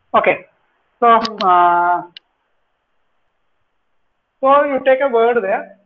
Okay. So, uh, so you take a word there.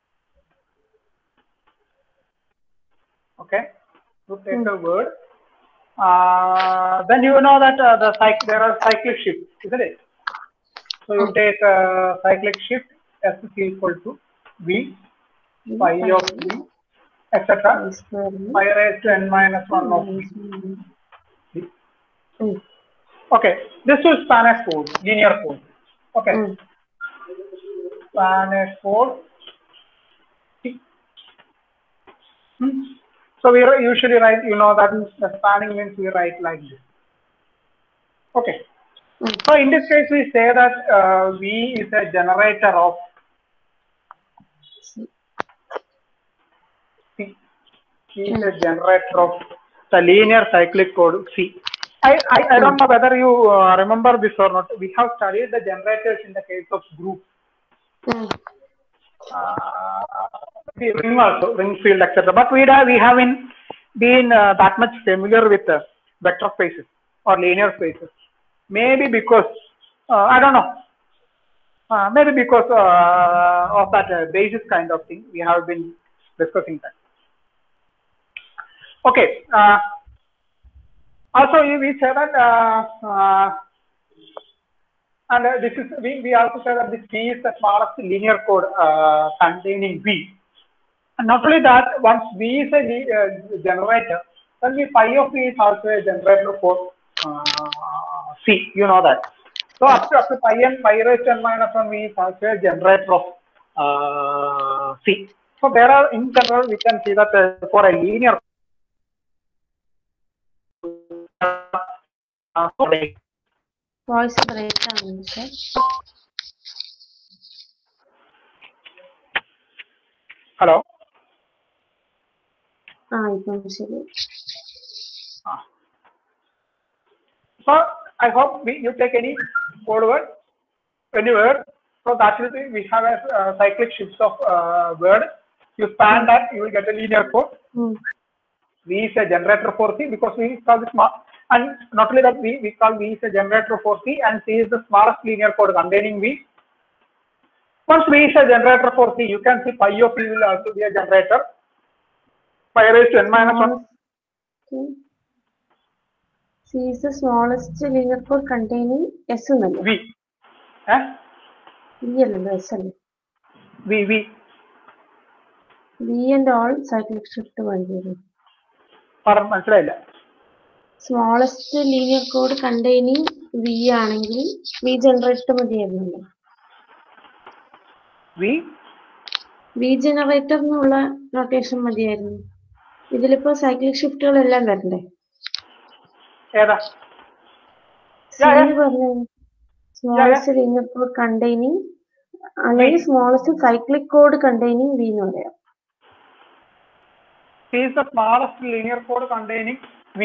Okay. You take a word. Uh, then you know that uh, the cyc- there are cyclic shifts, isn't it? So you take a cyclic shift S is equal to V phi of V, etc. Pi raised to n minus 1 of V. Mm. Okay, this will span a code, linear code. Okay, Mm. span a code. Hmm. So we ri- usually write, you know that the spanning means we write like this. Okay. Mm. So in this case, we say that uh, V is a generator of C. C is a generator of the linear cyclic code C. I, I, I don't know whether you uh, remember this or not. We have studied the generators in the case of groups. Mm. Uh, the ring also, ring field, etc. But we, have- we haven't been uh, that much familiar with uh, vector spaces or linear spaces. Maybe because, uh, I don't know, uh, maybe because uh, of that uh, basis kind of thing, we have been discussing that. Okay. Uh, also, we we say that, uh, uh, and uh, this is we, we also say that this V is the smallest linear code uh, containing V. And not only that, once V is a li- uh, generator, then the phi of V is also a generator for uh, C. You know that. So up to, up to pi n pi raised to n minus 1 V is also a generator of uh, C. So there are in general we can see that uh, for a linear uh, voice break ആണ് sir hello. ആ ഇപ്പം ശരി So I hope we, you take any code word, any word. So that will be, we have a uh, cyclic shifts of uh, word. You span that, you will get a linear code. ഉം. V is a generator for C because we call this small, and not only that, we, we call V is a generator for C and C is the smallest linear code containing V. Once V is a generator for C, you can see pi of V will also be a generator. Pi raised to n minus 1. C is the smallest linear code containing S എന്നല്ലേ V. Eh? V അല്ലല്ലോ S അല്ലേ V, V. V and all cyclic shift വഴിയത് പറഞ്ഞ മനസ്സിലായില്ല smallest linear code containing V ആണെങ്കിൽ V generator മതിയായിരുന്നല്ലോ V V generator എന്നുള്ള notation മതിയായിരുന്നു ഇതിലിപ്പോ സൈക്ലിക് ഷിഫ്റ്റുകളെല്ലാം വരണ്ടേ ഏതാ സി Yeah, yeah. പറഞ്ഞു സ്മോളസ്റ്റ് ലീനിയർ കോഡ് കണ്ടെയ്നിങ് അല്ലെങ്കിൽ smallest cyclic code containing V എന്ന് പറയാം C is the smallest linear code containing V.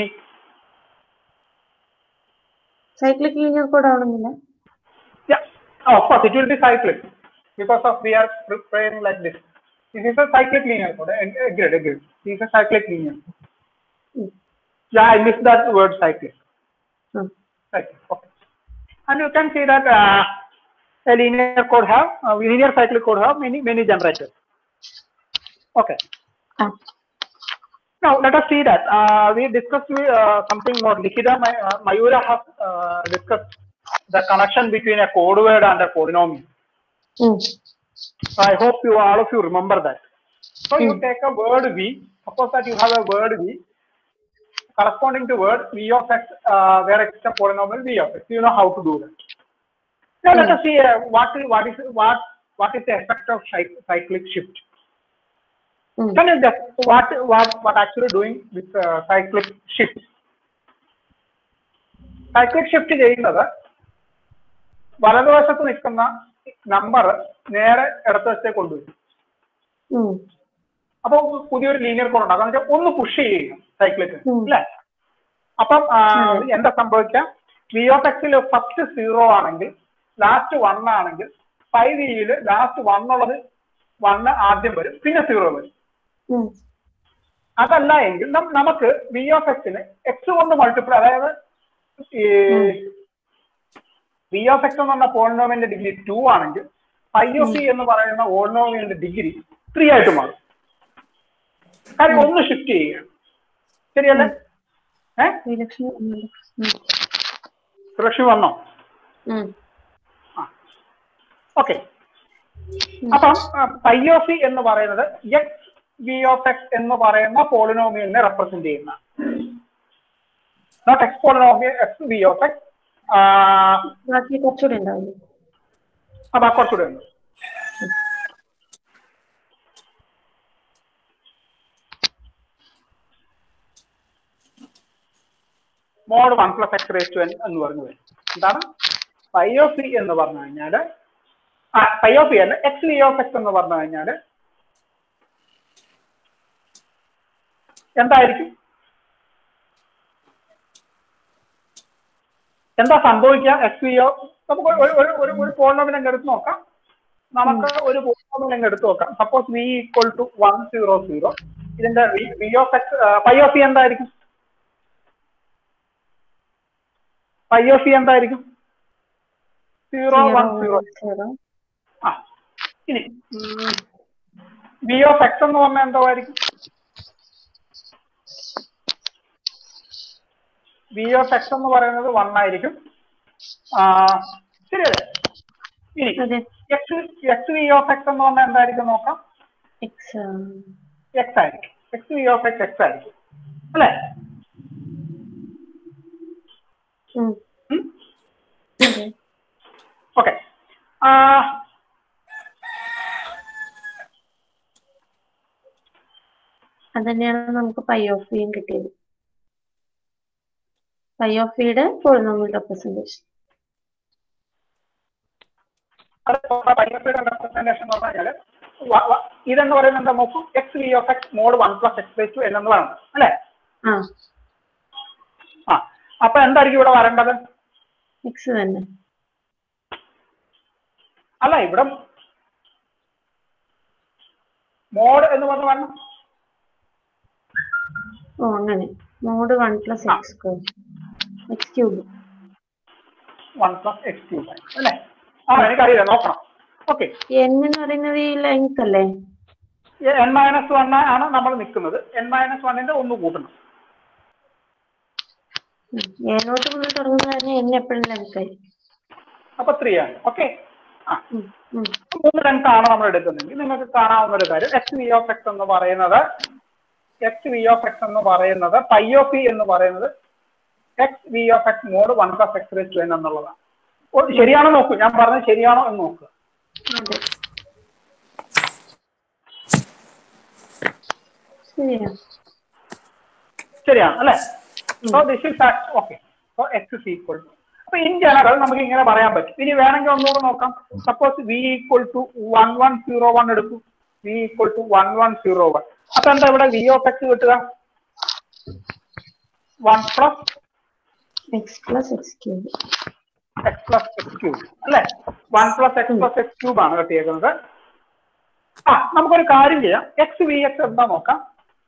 Cyclic linear code ആവണമെന്നില്ല Yeah, oh, of course, it will be cyclic because of we are preparing like this. This is a cyclic linear code. Ag- Agreed, agreed. This is a cyclic linear. ഉം. Yeah, I missed that word cyclic. ഉം. Cyclic, okay. And you can see that uh, a linear code have, uh, linear cyclic code have many, many generators. Okay. ആ Now let us see that. Uh, we discussed uh, something more. Likita May- uh, Mayura has uh, discussed the connection between a code word and a polynomial. ഉം. So I hope you all of you remember that. So you Mm. take a word V. Suppose that you have a word V corresponding to word V of x, uh, where x is a polynomial V of x. You know how to do that. Now let us see uh, what is what is what what is the effect of cyc- cyclic shift. ഉം. Can you just what what what actually doing with uh, cyclic shift? Cyclic shift ചെയ്യുന്നത് വലതുവശത്ത് നിൽക്കുന്ന number നേരെ ഇടതുവശത്തേക്ക് കൊണ്ടുവരും ഉം. അപ്പൊ പുതിയൊരു ലീനിയർ കോഡ് ഉണ്ടാകും എന്ന് വെച്ചാൽ ഒന്ന് പുഷ് ചെയ്യും സൈക്ലിക്ക് ഉം. അല്ലെ അപ്പം ആ, ഉം. എന്താ സംഭവിക്കാം വി ഓഫ് എക്സിൽ ഫസ്റ്റ് സീറോ ആണെങ്കിൽ ലാസ്റ്റ് വൺ ആണെങ്കിൽ ഫൈവ് ഇയിൽ ലാസ്റ്റ് വൺ ഉള്ളത് വണ്ണ് ആദ്യം വരും പിന്നെ സീറോ വരും ഉം. അതല്ല എങ്കിൽ നം- നമുക്ക് വി ഓഫ് എക്സിന് എക്സ് കൊണ്ട് മൾട്ടിപ്ലൈ അതായത് ഈ ഉം. വി ഓഫ് എക്സ് എന്ന് പറഞ്ഞ പോളിനോമിയലിന്റെ ഡിഗ്രി ടു ആണെങ്കിൽ ഫൈ ഓഫ് സി എന്ന് പറയുന്ന പോളിനോമിയലിന്റെ ഡിഗ്രി ത്രീ ആയിട്ട് മാറും കാര്യം ഒന്ന് ഷിഫ്റ്റ് ചെയ്യുകയാണ് ശരിയല്ലേ ഏഹ് ശ്രീലക്ഷ്മി ഉം. ഉം. സുരക്ഷ വന്നോ ഉം. ഓക്കെ അപ്പം ഫൈ ഓഫ് സി എന്ന് പറയുന്നത് എക്സ് വി ഓഫ് എക്സ് എന്ന് പറയുന്ന പോളിനോമിയലിനെ റെപ്രസെന്റ് ചെയ്യുന്ന not X polynomial X V of X ബാക്കി കുറച്ചുകൂടി ഉണ്ടാവില്ലേ അപ്പൊ കുറച്ചുകൂടെ ഉണ്ട് mod one plus X raise to N എന്ന് പറഞ്ഞു വരും എന്താണ് ഫൈ ഓഫ് സി എന്ന് പറഞ്ഞു കഴിഞ്ഞാല് ആ ഫൈ ഓഫ് സി അല്ല എക്സ് വി ഓഫ് എക്സ് എന്ന് പറഞ്ഞു കഴിഞ്ഞാല് എന്തായിരിക്കും എന്താ സംഭവിക്കുക എക്സ് വി ഒ നമുക്ക് ഒരു ഒരു ഒരു ഒരു പോളിനോമിൽ അങ്ങ് എടുത്ത് നോക്കാം നമുക്ക് ഒരു പോളിനോമിൽ അങ്ങ് എടുത്ത് നോക്കാം suppose V equal to one zero zero ഇതിന്റെ V of X phi of C എന്തായിരിക്കും ഫൈ ഓഫ് സി എന്തായിരിക്കും സീറോ വൺ സീറോ സീറോ ആ ഇനി വി ഓഫ് എക്സ് എന്ന് പറഞ്ഞാൽ എന്തായിരിക്കും വി ഓഫ് എക്സ് എന്ന് പറയുന്നത് വൺ ആയിരിക്കും ആ, ശരിയല്ലേ ഇനി അതെ X X V of X എന്ന് പറഞ്ഞാൽ എന്തായിരിക്കും നോക്കാം എക്സ് എക്സ് ആയിരിക്കും X V of X X ആയിരിക്കും അല്ലേ ഉം. ഉം? അതെ ഓക്കെ അത് തന്നെയാണ് നമുക്ക് പൈ ഓഫ് വിയും കിട്ടിയത് പൈ ഓഫ് വിയുടെ പോളിനോമിയൽ റെപ്രസെന്റേഷൻ റെപ്രസെന്റേഷൻ എന്ന് പറഞ്ഞാല് വ- വ- ഇതെന്ന് പറയുന്നത് എന്താ നോക്കൂ X V of X mod one plus X by two എന്നു പറയുന്നത് അല്ലേ ആ ആ അപ്പൊ എന്തായിരിക്കും ഇവിടെ വരേണ്ടത് എക്സ് തന്നെ അല്ല ഇവിടെ മോഡ് എന്ന് പറഞ്ഞ് വരണം ഓ അങ്ങനെ mod one plus X square X cube one plus X cube അല്ലേ ആ എനിക്കറിയില്ല നോക്കണം ഓക്കെ എൻ എന്ന് പറയുന്നത് ഈ ലെങ്ത് അല്ലേ എൻ മൈനസ് വൺ ആണ് നമ്മൾ നിൽക്കുന്നത് എൻ മൈനസ് വണ്ണിന്റെ ഒന്ന് കൂട്ടണം ഏനോട്ട് മുതൽ തുടങ്ങുന്ന കാര്യം എൻ എപ്പോഴും ലെങ്ത് ആയിരിക്കും അപ്പൊ ത്രീ ആണ് ഓക്കെ ആ ഉം, ഉം. മൂന്ന് ലെങ്ത് ആണ് നമ്മൾ എടുക്കുന്നതെങ്കിൽ നിങ്ങൾക്ക് കാണാവുന്ന ഒരു കാര്യം എക്സ് വി ഓഫ് എക്സ് എന്ന് പറയുന്നത് എക്സ് വി ഓഫ് എക്സ് എന്ന് പറയുന്നത് പൈ ഓഫ് ഇ എന്ന് പറയുന്നത് X V of X mod one plus X raise to N എന്നുള്ളതാണ് ഓ, ശരിയാണോ നോക്കൂ ഞാൻ പറഞ്ഞത് ശരിയാണോ എന്ന് നോക്കുക അതെ ശരിയാ ശരിയാണ് അല്ലേ so this is okay so X is equal to അപ്പൊ ഇൻ ജനറൽ നമുക്ക് ഇങ്ങനെ പറയാൻ പറ്റും ഇനി വേണമെങ്കിൽ ഒന്നുകൂടെ നോക്കാം suppose V equal to one one zero one എടുക്കും V equal to one one zero one അപ്പൊ എന്താ ഇവിടെ വി ഓഫ് എക്സ് കിട്ടുക one plus X plus X cube X plus X cube അല്ലെ one plus X plus X cube ആണ് കിട്ടിയേക്കുന്നത് ആ നമുക്കൊരു കാര്യം ചെയ്യാം എക്സ് വി എക്സ് എന്താ നോക്കാം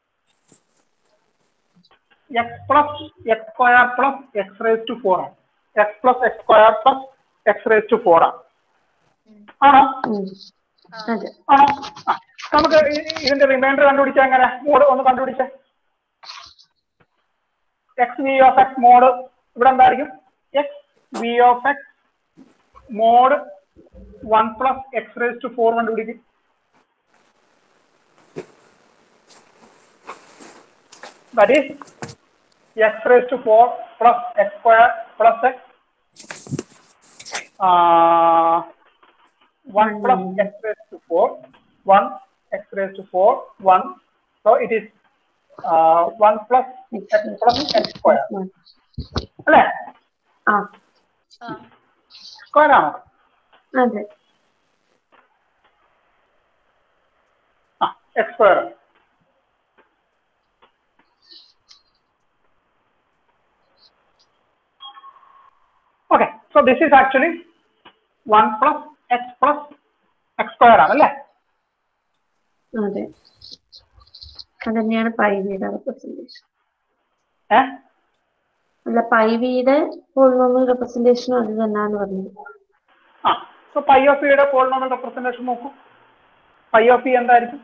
X plus X square plus X raise to four ആണ് X plus X square plus X raise to four ആണ് ആണോ അതെ ആണോ ആ നമുക്ക് ഈ- ഇതിന്റെ റിമൈൻഡർ കണ്ടുപിടിച്ചാൽ എങ്ങനെ മോഡ് ഒന്ന് കണ്ടുപിടിച്ചേ X V of X mod ഇവിടെ എന്തായിരിക്കും X V of X mod one plus X raise to four കണ്ടുപിടിക്കും that is x raised to 4 plus x square plus x uh, 1 plus x raised to 4 1 x raised to 4 1 so it is uh, 1 plus x plus x square അല്ലേ ആ square ആണോ അതെ ആ X square okay so this is actually one plus X plus X square ആണ് അല്ലേ അതെ അത് തന്നെയാണ് പൈ വിയുടെ റെപ്രസെന്റേഷൻ ഏ അല്ല പൈ വിയുടെ പോളിനോമിയൽ റെപ്രസെന്റേഷൻ അത് തന്നെയാന്ന് പറഞ്ഞത് ആ സോ പൈ ഓഫ് ഇയുടെ പോളിനോമിയൽ റെപ്രസെന്റേഷൻ നോക്കൂ പൈ ഓഫ് ഇ എന്തായിരിക്കും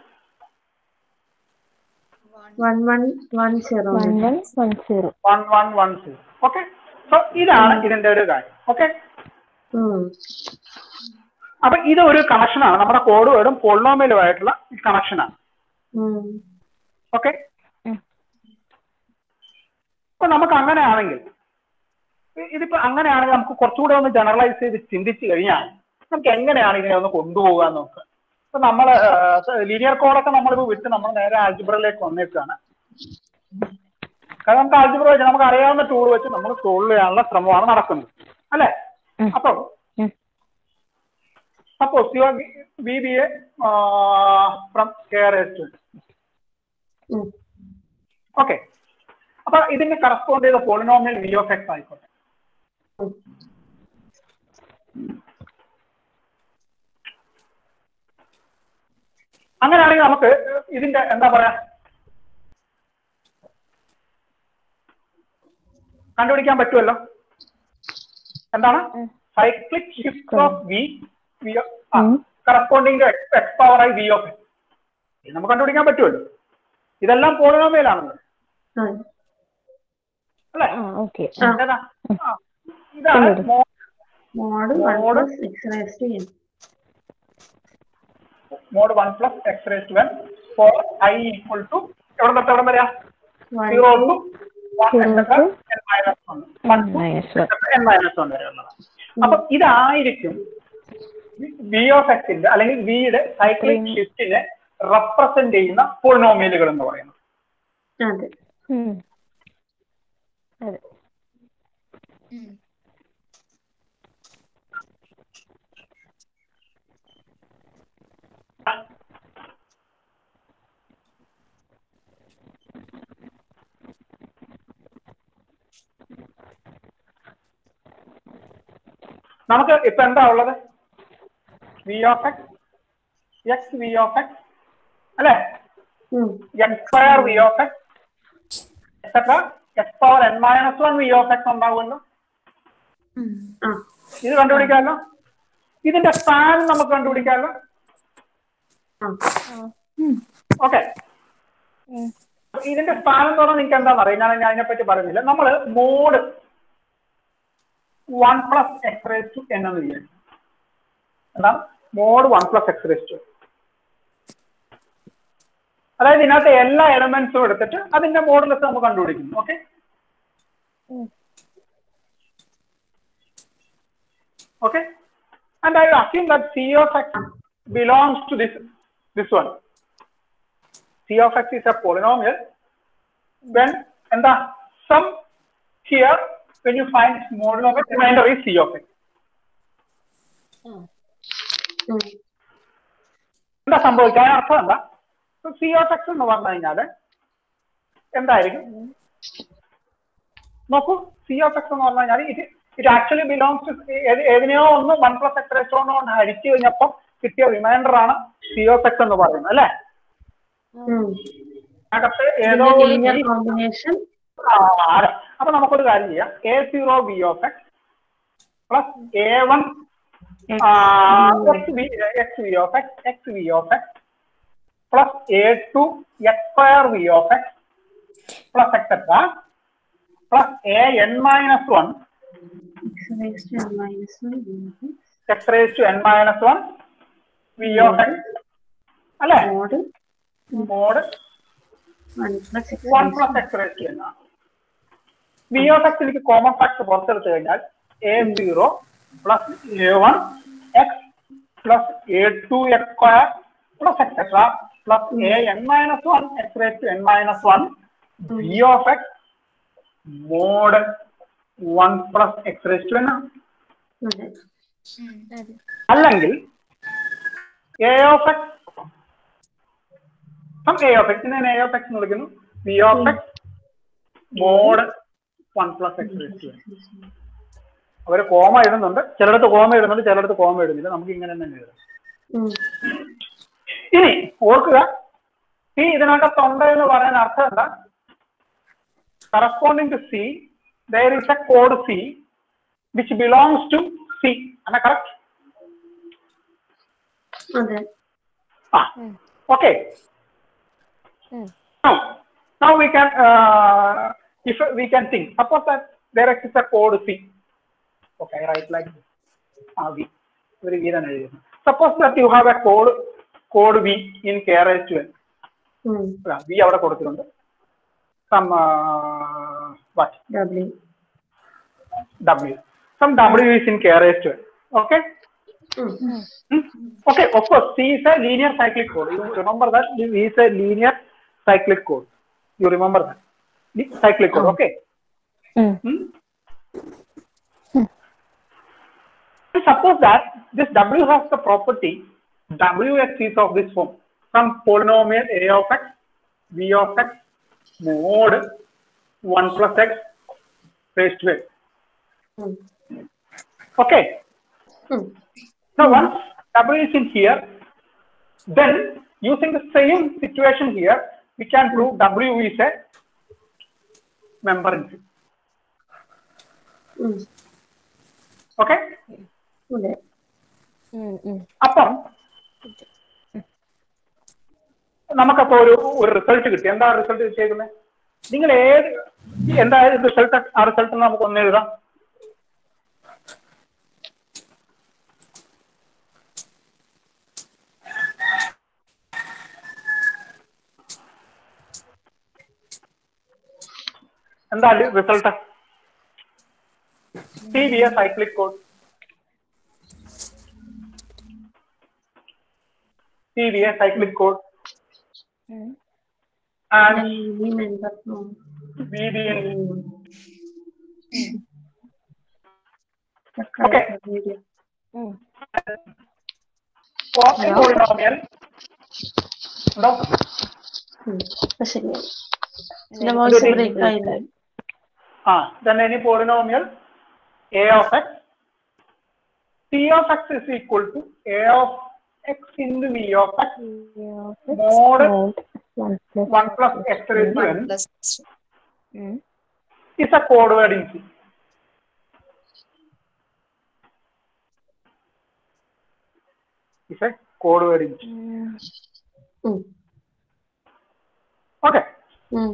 one one one zero one one one zero one one one zero okay so ഇതാണ് ഇതിന്റെ ഒരു കാര്യം ഓക്കെ അപ്പൊ ഇത് ഒരു കണക്ഷനാണ് നമ്മുടെ കോഡ് വേർഡും പോളിനോമിയലുമായിട്ടുള്ള കണക്ഷനാണ് ഓക്കെ ഉം. അപ്പൊ നമുക്ക് അങ്ങനെയാണെങ്കിൽ ഇ- ഇതിപ്പോ അങ്ങനെയാണെങ്കിൽ നമുക്ക് കുറച്ചുകൂടെ ഒന്ന് ജനറലൈസ് ചെയ്ത് ചിന്തിച്ചു കഴിഞ്ഞാൽ നമുക്ക് എങ്ങനെയാണ് ഇതിനെ ഒന്ന് കൊണ്ടുപോകാൻ നോക്കുക ഇപ്പൊ നമ്മള് ലീനിയർ കോഡൊക്കെ നമ്മളിപ്പോ വിട്ട് നമ്മൾ നേരെ ആൽജിബ്രയിലേക്ക് വന്നേക്കാണ് കാരണം നമുക്ക് ആൽജിബ്ര വെച്ച് നമുക്ക് അറിയാവുന്ന ടൂൾ വെച്ച് നമ്മൾ സോൾവ് ചെയ്യാനുള്ള ശ്രമമാണ് നടക്കുന്നത് അല്ലെ ഉം. അപ്പൊ ഉം. Suppose U V B A from care okay അപ്പൊ ഇതിന് കറസ്പോണ്ട് ചെയ്ത പോളിനോമിയൽ വി ഓഫ് എക്സ് ആയിക്കോട്ടെ അങ്ങനെയാണെങ്കിൽ നമുക്ക് ഇതിന്റെ എന്താ പറയാ കണ്ടുപിടിക്കാൻ പറ്റുമല്ലോ എന്താണ് ഉം. Cyclic shift of V V ഉം. Corresponding to X power I V of ഇത് നമുക്ക് കണ്ടുപിടിക്കാൻ പറ്റുമല്ലോ ഇതെല്ലാം പോളിനോമിയലാണല്ലോ അല്ലേ ആ ഓക്കെ ആ. ഏതാ? ആ. ഇതാണ് കണ്ടുപിടി. Mod- mod one Mod. Plus X raise to N mod one plus X raise to N for I equal to എവിടെ തൊട്ട് എവിടെ വരാ one zero to one Zero etcetera to N minus one one to minus one N minus one വരെ ഉള്ളതാണ് അപ്പൊ ഇതായിരിക്കും V of എക്സിന്റെ അല്ലെങ്കിൽ വിയുടെ സൈക്ലിക് ഉം. ഷിഫ്റ്റിനെ റെപ്രസെന്റ് ചെയ്യുന്ന പോളിനോമിയലുകൾ എന്ന് പറയുന്നത് അതെ അതെ നമുക്ക് ഇപ്പൊ എന്താ ഉള്ളത് V of X X V of X അല്ലെ X square V of X etcetera X power N minus one V of X ഉണ്ടാവുമല്ലോ ആ ഇത് കണ്ടുപിടിക്കാമല്ലോ ഇതിന്റെ സ്പാൻ നമുക്ക് കണ്ടുപിടിക്കാമല്ലോ ആ ഓക്കെ ഇതിന്റെ സ്പാൻ എന്ന് പറഞ്ഞാൽ നിങ്ങൾക്ക് എന്താണെന്ന് അറിയാം ഞാൻ ഞാൻ അതിനെപ്പറ്റി പറയുന്നില്ല നമ്മൾ mod one plus X raise to എന്ന് വിചാരിക്കും എന്താണ് mod one plus X raise to അതായത് ഇതിനകത്ത് എല്ലാ എലമെന്റ്സും എടുത്തിട്ട് അതിന്റെ മോഡലസ് നമുക്ക് കണ്ടുപിടിക്കുന്നു ഓക്കെ ഉം. okay and i assume that c of x belongs to this this one c of x is a polynomial when and the sum here when you find model of it remainder is c of x എന്താ സംഭവിക്കാൻ അർത്ഥം എന്താ C of X എന്ന് പറഞ്ഞു കഴിഞ്ഞാല് എന്തായിരിക്കും നോക്കൂ C of X എന്ന് പറഞ്ഞു കഴിഞ്ഞാൽ ഇത് ഇറ്റ് ആക്ച്വലി ബിലോങ്സ് ടു ഏതിനെയോ ഒന്ന് വൺ പ്ലസ് എക്സ് റേസ്റ്റോ കൊണ്ട് ഹരിച്ചു കഴിഞ്ഞപ്പോൾ കിട്ടിയ റിമൈൻഡർ ആണ് സി ഓഫ് എക്സ് എന്ന് പറയുന്നത് അല്ലെ അകത്ത് ഏതോ ഒരു ലീനിയർ B- കോമ്പിനേഷൻ ആ, അതെ. അപ്പൊ നമുക്കൊരു കാര്യം ചെയ്യാം A zero B of X plus A one X V X V of X X V of X plus A two X square V of X plus etcetera plus A N minus one X raise to N minus one X raise to N minus one V of X അല്ലെ mod mod one plus X one plus X raise to എന്നാണ് V of X എനിക്ക് common factor പുറത്തെടുത്ത് കഴിഞ്ഞാൽ A zero plus A one X plus A two X square plus etcetera plus A N minus one X raise to N minus one V of X mod one plus X raise to എന്നാണ് അതെ അല്ലെങ്കിൽ A of X A of എക്സിനെ A of X എന്ന് വിളിക്കുന്നു B of X mod one plus X അവര് comma ഇടുന്നുണ്ട് ചിലടത്ത് comma ഇടുന്നുണ്ട് ചിലടത്ത് കോമ ഇടുന്നില്ല നമുക്ക് ഇങ്ങനെ തന്നെ എഴുതാം ഉം. ഇനി ഓർക്കുക ഈ ഇതിനകത്തുണ്ട് എന്ന് പറയാൻ അർത്ഥം എന്താ corresponding to C there is a code C which belongs to C. Am I correct? അതെ Ah, okay. Hmm. Now, now we can, uh, if we can think, suppose that there exists a code C. Okay, I write like this. Ah, V. Very V then എഴുതുന്നു. Suppose that you have a code, code V in K raised to N. ഉം. V അവിടെ കൊടുത്തിട്ടുണ്ട്. Some, uh, what? W. W. Some W is in K raised to N. Okay? ഉം. Hmm? Okay, of course, C is a linear cyclic code. You remember that C is a linear cyclic code. You remember that? The cyclic code, okay? ഉം. Hmm? And Suppose that this W has the property Wx is of this form. Some polynomial A of x, V of x, mod 1 plus x raised to x. ഉം. Okay. ഉം. Now once W is in here, then using the same situation here, we can prove W is a member in C. ഉം. Okay? അതെ ഉം, ഉം. അപ്പം നമുക്കപ്പോ ഒരു ഒരു result കിട്ടി എന്താ റിസൾട്ട് കിട്ടിയേക്കുന്നത് നിങ്ങൾ ഏത് എന്താ റിസൾട്ട് ആ റിസൾട്ട് നമുക്ക് ഒന്ന് എഴുതാം എന്താ result C V A cyclic code C V A cyclic code ഉം. ആൻഡ് ഈ member V B N okay ഉം. പോളിനോമിയൽ ഉണ്ടോ ഇപ്പൊ ശരിയായി ചില വോയിസ് ബ്രേക്ക് ആയില്ല ആ then any polynomial a of x c of x is equal to a of x into v of x mod Mod one plus 1 plus x raised to n ഉം. is a code word in C. Is a code word in C. ഉം. ഉം. Okay. ഉം.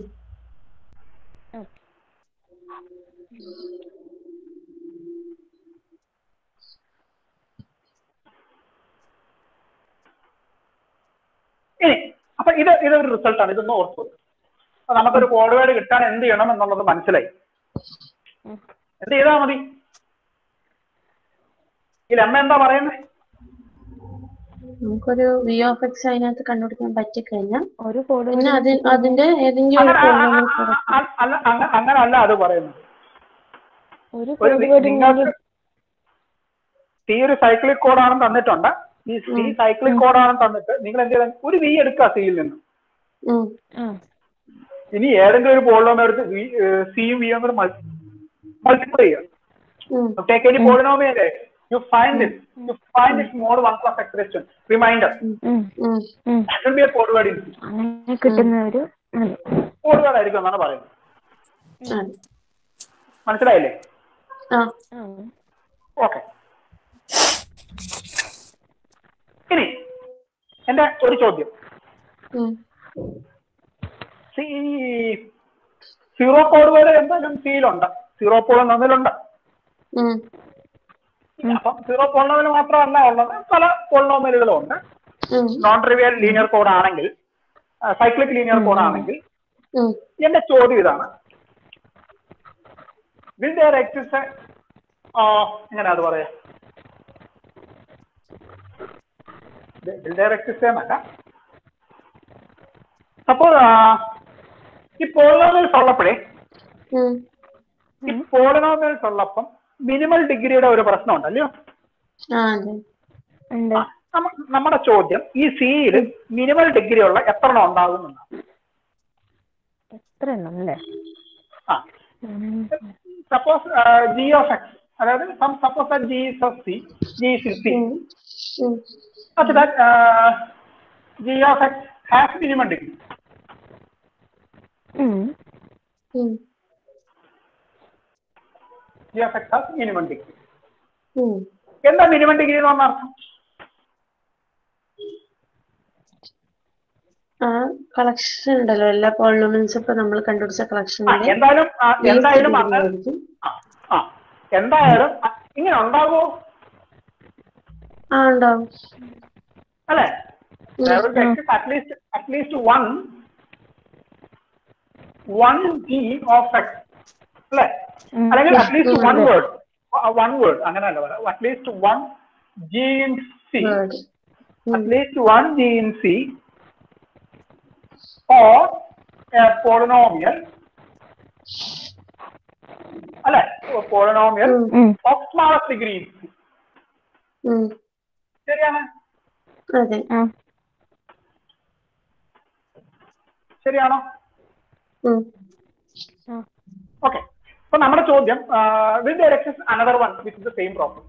ഇനി അപ്പൊ ഇത് ഇതൊരു റിസൾട്ടാണ് ഇതൊന്ന് ഓർത്തു അപ്പൊ നമുക്കൊരു കോഡ് വേർഡ് കിട്ടാൻ എന്ത് ചെയ്യണം എന്നുള്ളത് മനസ്സിലായി ഉം. എന്ത് ചെയ്താൽ മതി ഇതിൽ അമ്മ എന്താ പറയുന്നത് നമുക്കൊരു വി ഓഫ് എക്സ് അതിനകത്ത് കണ്ടുപിടിക്കാൻ പറ്റിക്കഴിഞ്ഞാൽ ഒരു കോഡ് പിന്നെ അതി അതിന്റെ ഏതെങ്കിലും ഒരു അങ്ങനെ polynomial അ- product. അ- അല്ല അങ്ങ- അങ്ങനെ അല്ല അത് പറയുന്നത് ഒരു ഒരു കോഡ് നി- വേർഡ് നിങ്ങൾക്ക് ഈ ഒരു സൈക്ലിക് കോഡാണെന്ന് തന്നിട്ടുണ്ട് ഈ സി സൈക്ലിക് കോഡാണെന്ന് തന്നിട്ട് നിങ്ങൾ എന്ത് ചെയ്താൽ ഒരു വി എടുക്കുക സിയിൽ നിന്ന് ഉം. ആ ഇനി ഏതെങ്കിലും ഒരു പോളിനോമിയം എടുത്ത് സിയും വിയും കൂടെ മൾട്ടിപ്ലൈ ചെയ്യുക ഉം. Take any polynomial U find it U find it mod one plus expression remainder ഉം. ഉം. ഉം. That B A code word in അങ്ങനെ കിട്ടുന്ന ഒരു അതെ. കോഡ് വേർഡ് ആയിരിക്കും എന്നാണ് പറയുന്നത് അതെ. മനസ്സിലായില്ലേ ആ ആ. ഓക്കെ ഇനി എന്റെ ഒരു ചോദ്യം ഉം. സീറോ കോഡ് വേർഡ് എന്തായാലും സിയിലുണ്ട് സീറോ പോളും തമ്മിലുണ്ട് ഉം. അപ്പം സീറോ പോളിനോമിയൽ മാത്രമല്ല ഉള്ളത് പല പോളിനോമിയലുകളും ഉണ്ട് ഉം. നോൺ ട്രിവിയൽ ലീനിയർ കോഡ് ആണെങ്കിൽ സൈക്ലിക് ലീനിയർ കോഡ് ആണെങ്കിൽ ഉം. എന്റെ ചോദ്യം ഇതാണ് വിൽ ദർ എക്സിസ്റ്റ് എങ്ങനെ അത് പറയാ വിൽ ദർ എക്സിസ്റ്റ് എന്നല്ല അപ്പോൾ ഈ പോളിനോമിയൽസ് ഉള്ളപ്പോഴേ ഉം. ഈ പോളിനോമിയൽസ് ഉള്ളപ്പം മിനിമൽ ഡിഗ്രിയുടെ ഒരു പ്രശ്നമുണ്ട് അല്ലയോ ആ അതെ ഉണ്ട് ആ, നമ്മ- നമ്മുടെ ചോദ്യം ഈ സിയിൽ മിനിമൽ ഡിഗ്രി ഉള്ള എത്ര എണ്ണം ഉണ്ടാകും എന്നാണ് എത്ര എണ്ണം അല്ലേ ആ ഉം. സപ്പോസ് ജി ഓഫ് എക്സ് അതായത് suppose G is of C G is C ഉം. ഉം. such that uh, g of x has minimum degree. ഉം. ഉം. G of X has minimum degree ഉം. എന്താ മിനിമം ഡിഗ്രി എന്ന് പറഞ്ഞ അർത്ഥം ആ കളക്ഷൻ ഉണ്ടല്ലോ എല്ലാ പോളിനോമിയൽസ് ഇപ്പൊ നമ്മൾ കണ്ടുപിടിച്ച ആ, കളക്ഷനിലെ എന്തായാലും ആ, എന്തായാലും അത് ആയിരിക്കും ആ, ആ എന്തായാലും അ- ഇങ്ങനെ ഉണ്ടാകുമോ ആ ഉണ്ടാവും അല്ലെ ഉം. At least at least one one G of X അല്ലെ ഉം. അല്ലെങ്കിൽ അറ്റ്ലീസ്റ്റ് ഉം, വൺ അതെ. വേർഡ് വൺ വേർഡ് അങ്ങനെയല്ല പറയാം at least one G in C Word. ഉം. At least one G in C or polynomial അല്ലെ പോളിനോമിയൽ ഉം. ഉം. Of smallest degree in C ഉം. ശരിയാണ് അതെ ആ ശരിയാണോ ഉം. ആ ഓക്കെ അപ്പൊ നമ്മുടെ ചോദ്യം will there exist another one with the same problem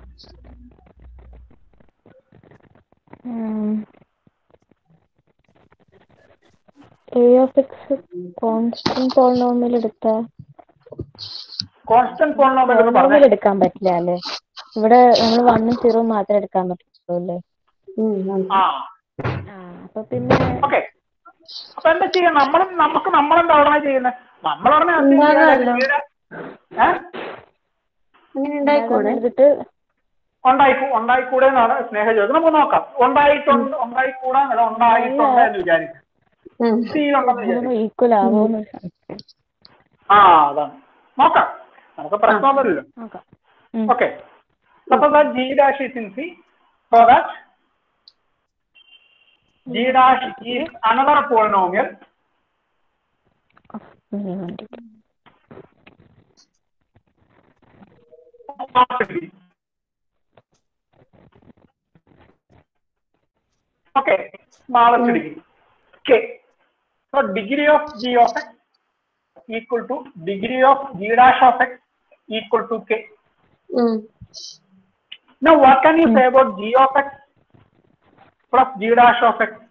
a of x constant polynomial എടുത്താ കോൺസ്റ്റന്റ് പോളിനോമിയൽ എന്ന് പോളിനോമിയൽ പറഞ്ഞാൽ എടുക്കാൻ പറ്റില്ല അല്ലേ ഇവിടെ നമ്മൾ വണ്ണും സീറോ മാത്രമേ എടുക്കാൻ പറ്റുള്ളൂ അല്ലേ ഉം. ഉം. ആ ആ അപ്പൊ പിന്നെ ഓക്കെ അപ്പൊ എന്താ ചെയ്യാ നമ്മളും നമുക്ക് നമ്മളെന്താ ഉടനെ ചെയ്യുന്നത് നമ്മളുടനെ ഉണ്ടാകാമല്ലോ. ഏഹ് അങ്ങനെ ഉണ്ടായിക്കോടെ എടുത്തിട്ട് ഉണ്ടായിക്കൂ ഉണ്ടായിക്കൂടെ എന്നാണ് സ്നേഹ ചോദിച്ചത് നമുക്ക് നോക്കാം ഉണ്ടായിട്ടുണ്ട് ഉണ്ടായിക്കൂടാന്നല്ല ഉണ്ടായിട്ടുണ്ട് എന്ന് വിചാരിക്കും ഉം. സീനുണ്ടെന്ന് വിചാരിക്കും ഈക്വൽ ആവോന്ന് ഒരു സംശയം. ആ അതാണ് നോക്കാം നമുക്ക് പ്രശ്നമൊന്നുമില്ലല്ലോ നോക്കാം ഉം. Okay. Suppose that g dash is in C, so that g dash is another polynomial minimum degree. of degree. Okay, smallest degree. K. So degree of g of x equal to degree of g dash of x equal to k. ഉം. Now what can you say about g of x plus g dash of x?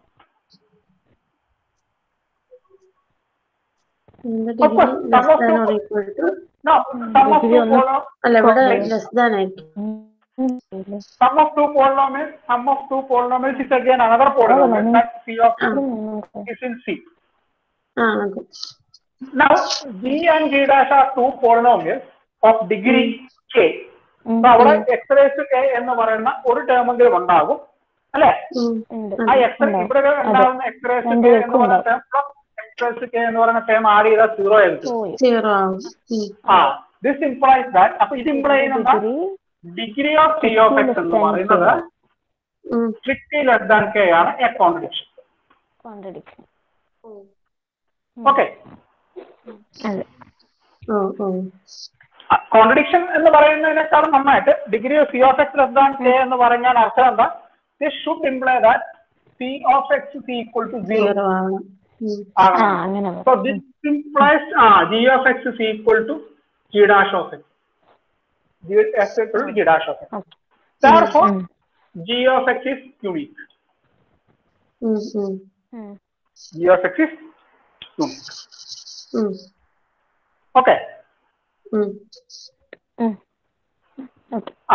എന്താ Of course, degree less sum of than two- or equal to No, sum of Degree two ഒന്ന് polynomials. അല്ല ഇവിടെ Complex. Less than ആയിരിക്കും ഉം. ഇല്ലേ? sum of two polynomials, sum of two polynomials is again another polynomial. Oh, That C of Ah. ഇത് നോക്കാം. is in C. ആ അതെ Now, G and G dash are two polynomials of degree K. ഉം. So, അവിടെ x raised to K എന്ന് പറയുന്ന ഒരു ടേമെങ്കിലും ഉണ്ടാകും അല്ലെ ഉം. ഉണ്ട്. ആ എക്സ് ഉണ്ടാവും. ഇവിടെ ഉണ്ടാകുന്ന x raised to K രണ്ടുപേർക്കും എന്ന് പറയുന്ന term plus x raised to K എന്ന് പറയുന്ന ടേം ആഡ് ചെയ്താൽ സീറോ ആയിരിക്കും പോയി. സീറോ ആവും ഉം. ആ ദിസ് ഇംപ്ലൈസ് ദാറ്റ് അപ്പൊ ഇത് ഇംപ്ലൈ ചെയ്യുന്ന Degree degree of t of X എന്ന് പറയുന്നത് ഉം. സ്ട്രിക്ട്ലി ലെസ് ദാൻ കെ ആണ് എ കോൺട്രഡിക്ഷൻ contradiction. ഓക്കെ അതെ. ഓ ഓ കോൺട്രഡിക്ഷൻ എന്ന് പറയുന്നതിനേക്കാൾ നന്നായിട്ട് degree of c of x less than k എന്ന് പറഞ്ഞാൽ അർത്ഥം എന്താ this should imply that c of x is equal to zero zero ആവണം ഉം. ആ ആകണം അങ്ങനെ So പറയാം. this implies ah g of x is equal to g dash of x. g x is equal to g dash of x. Okay. Therefore, ഉം. g of x is unique. ഉം. ഉം. ഉം. g of x is unique. ഉം. Okay. ഉം. ഉം. Okay. ആ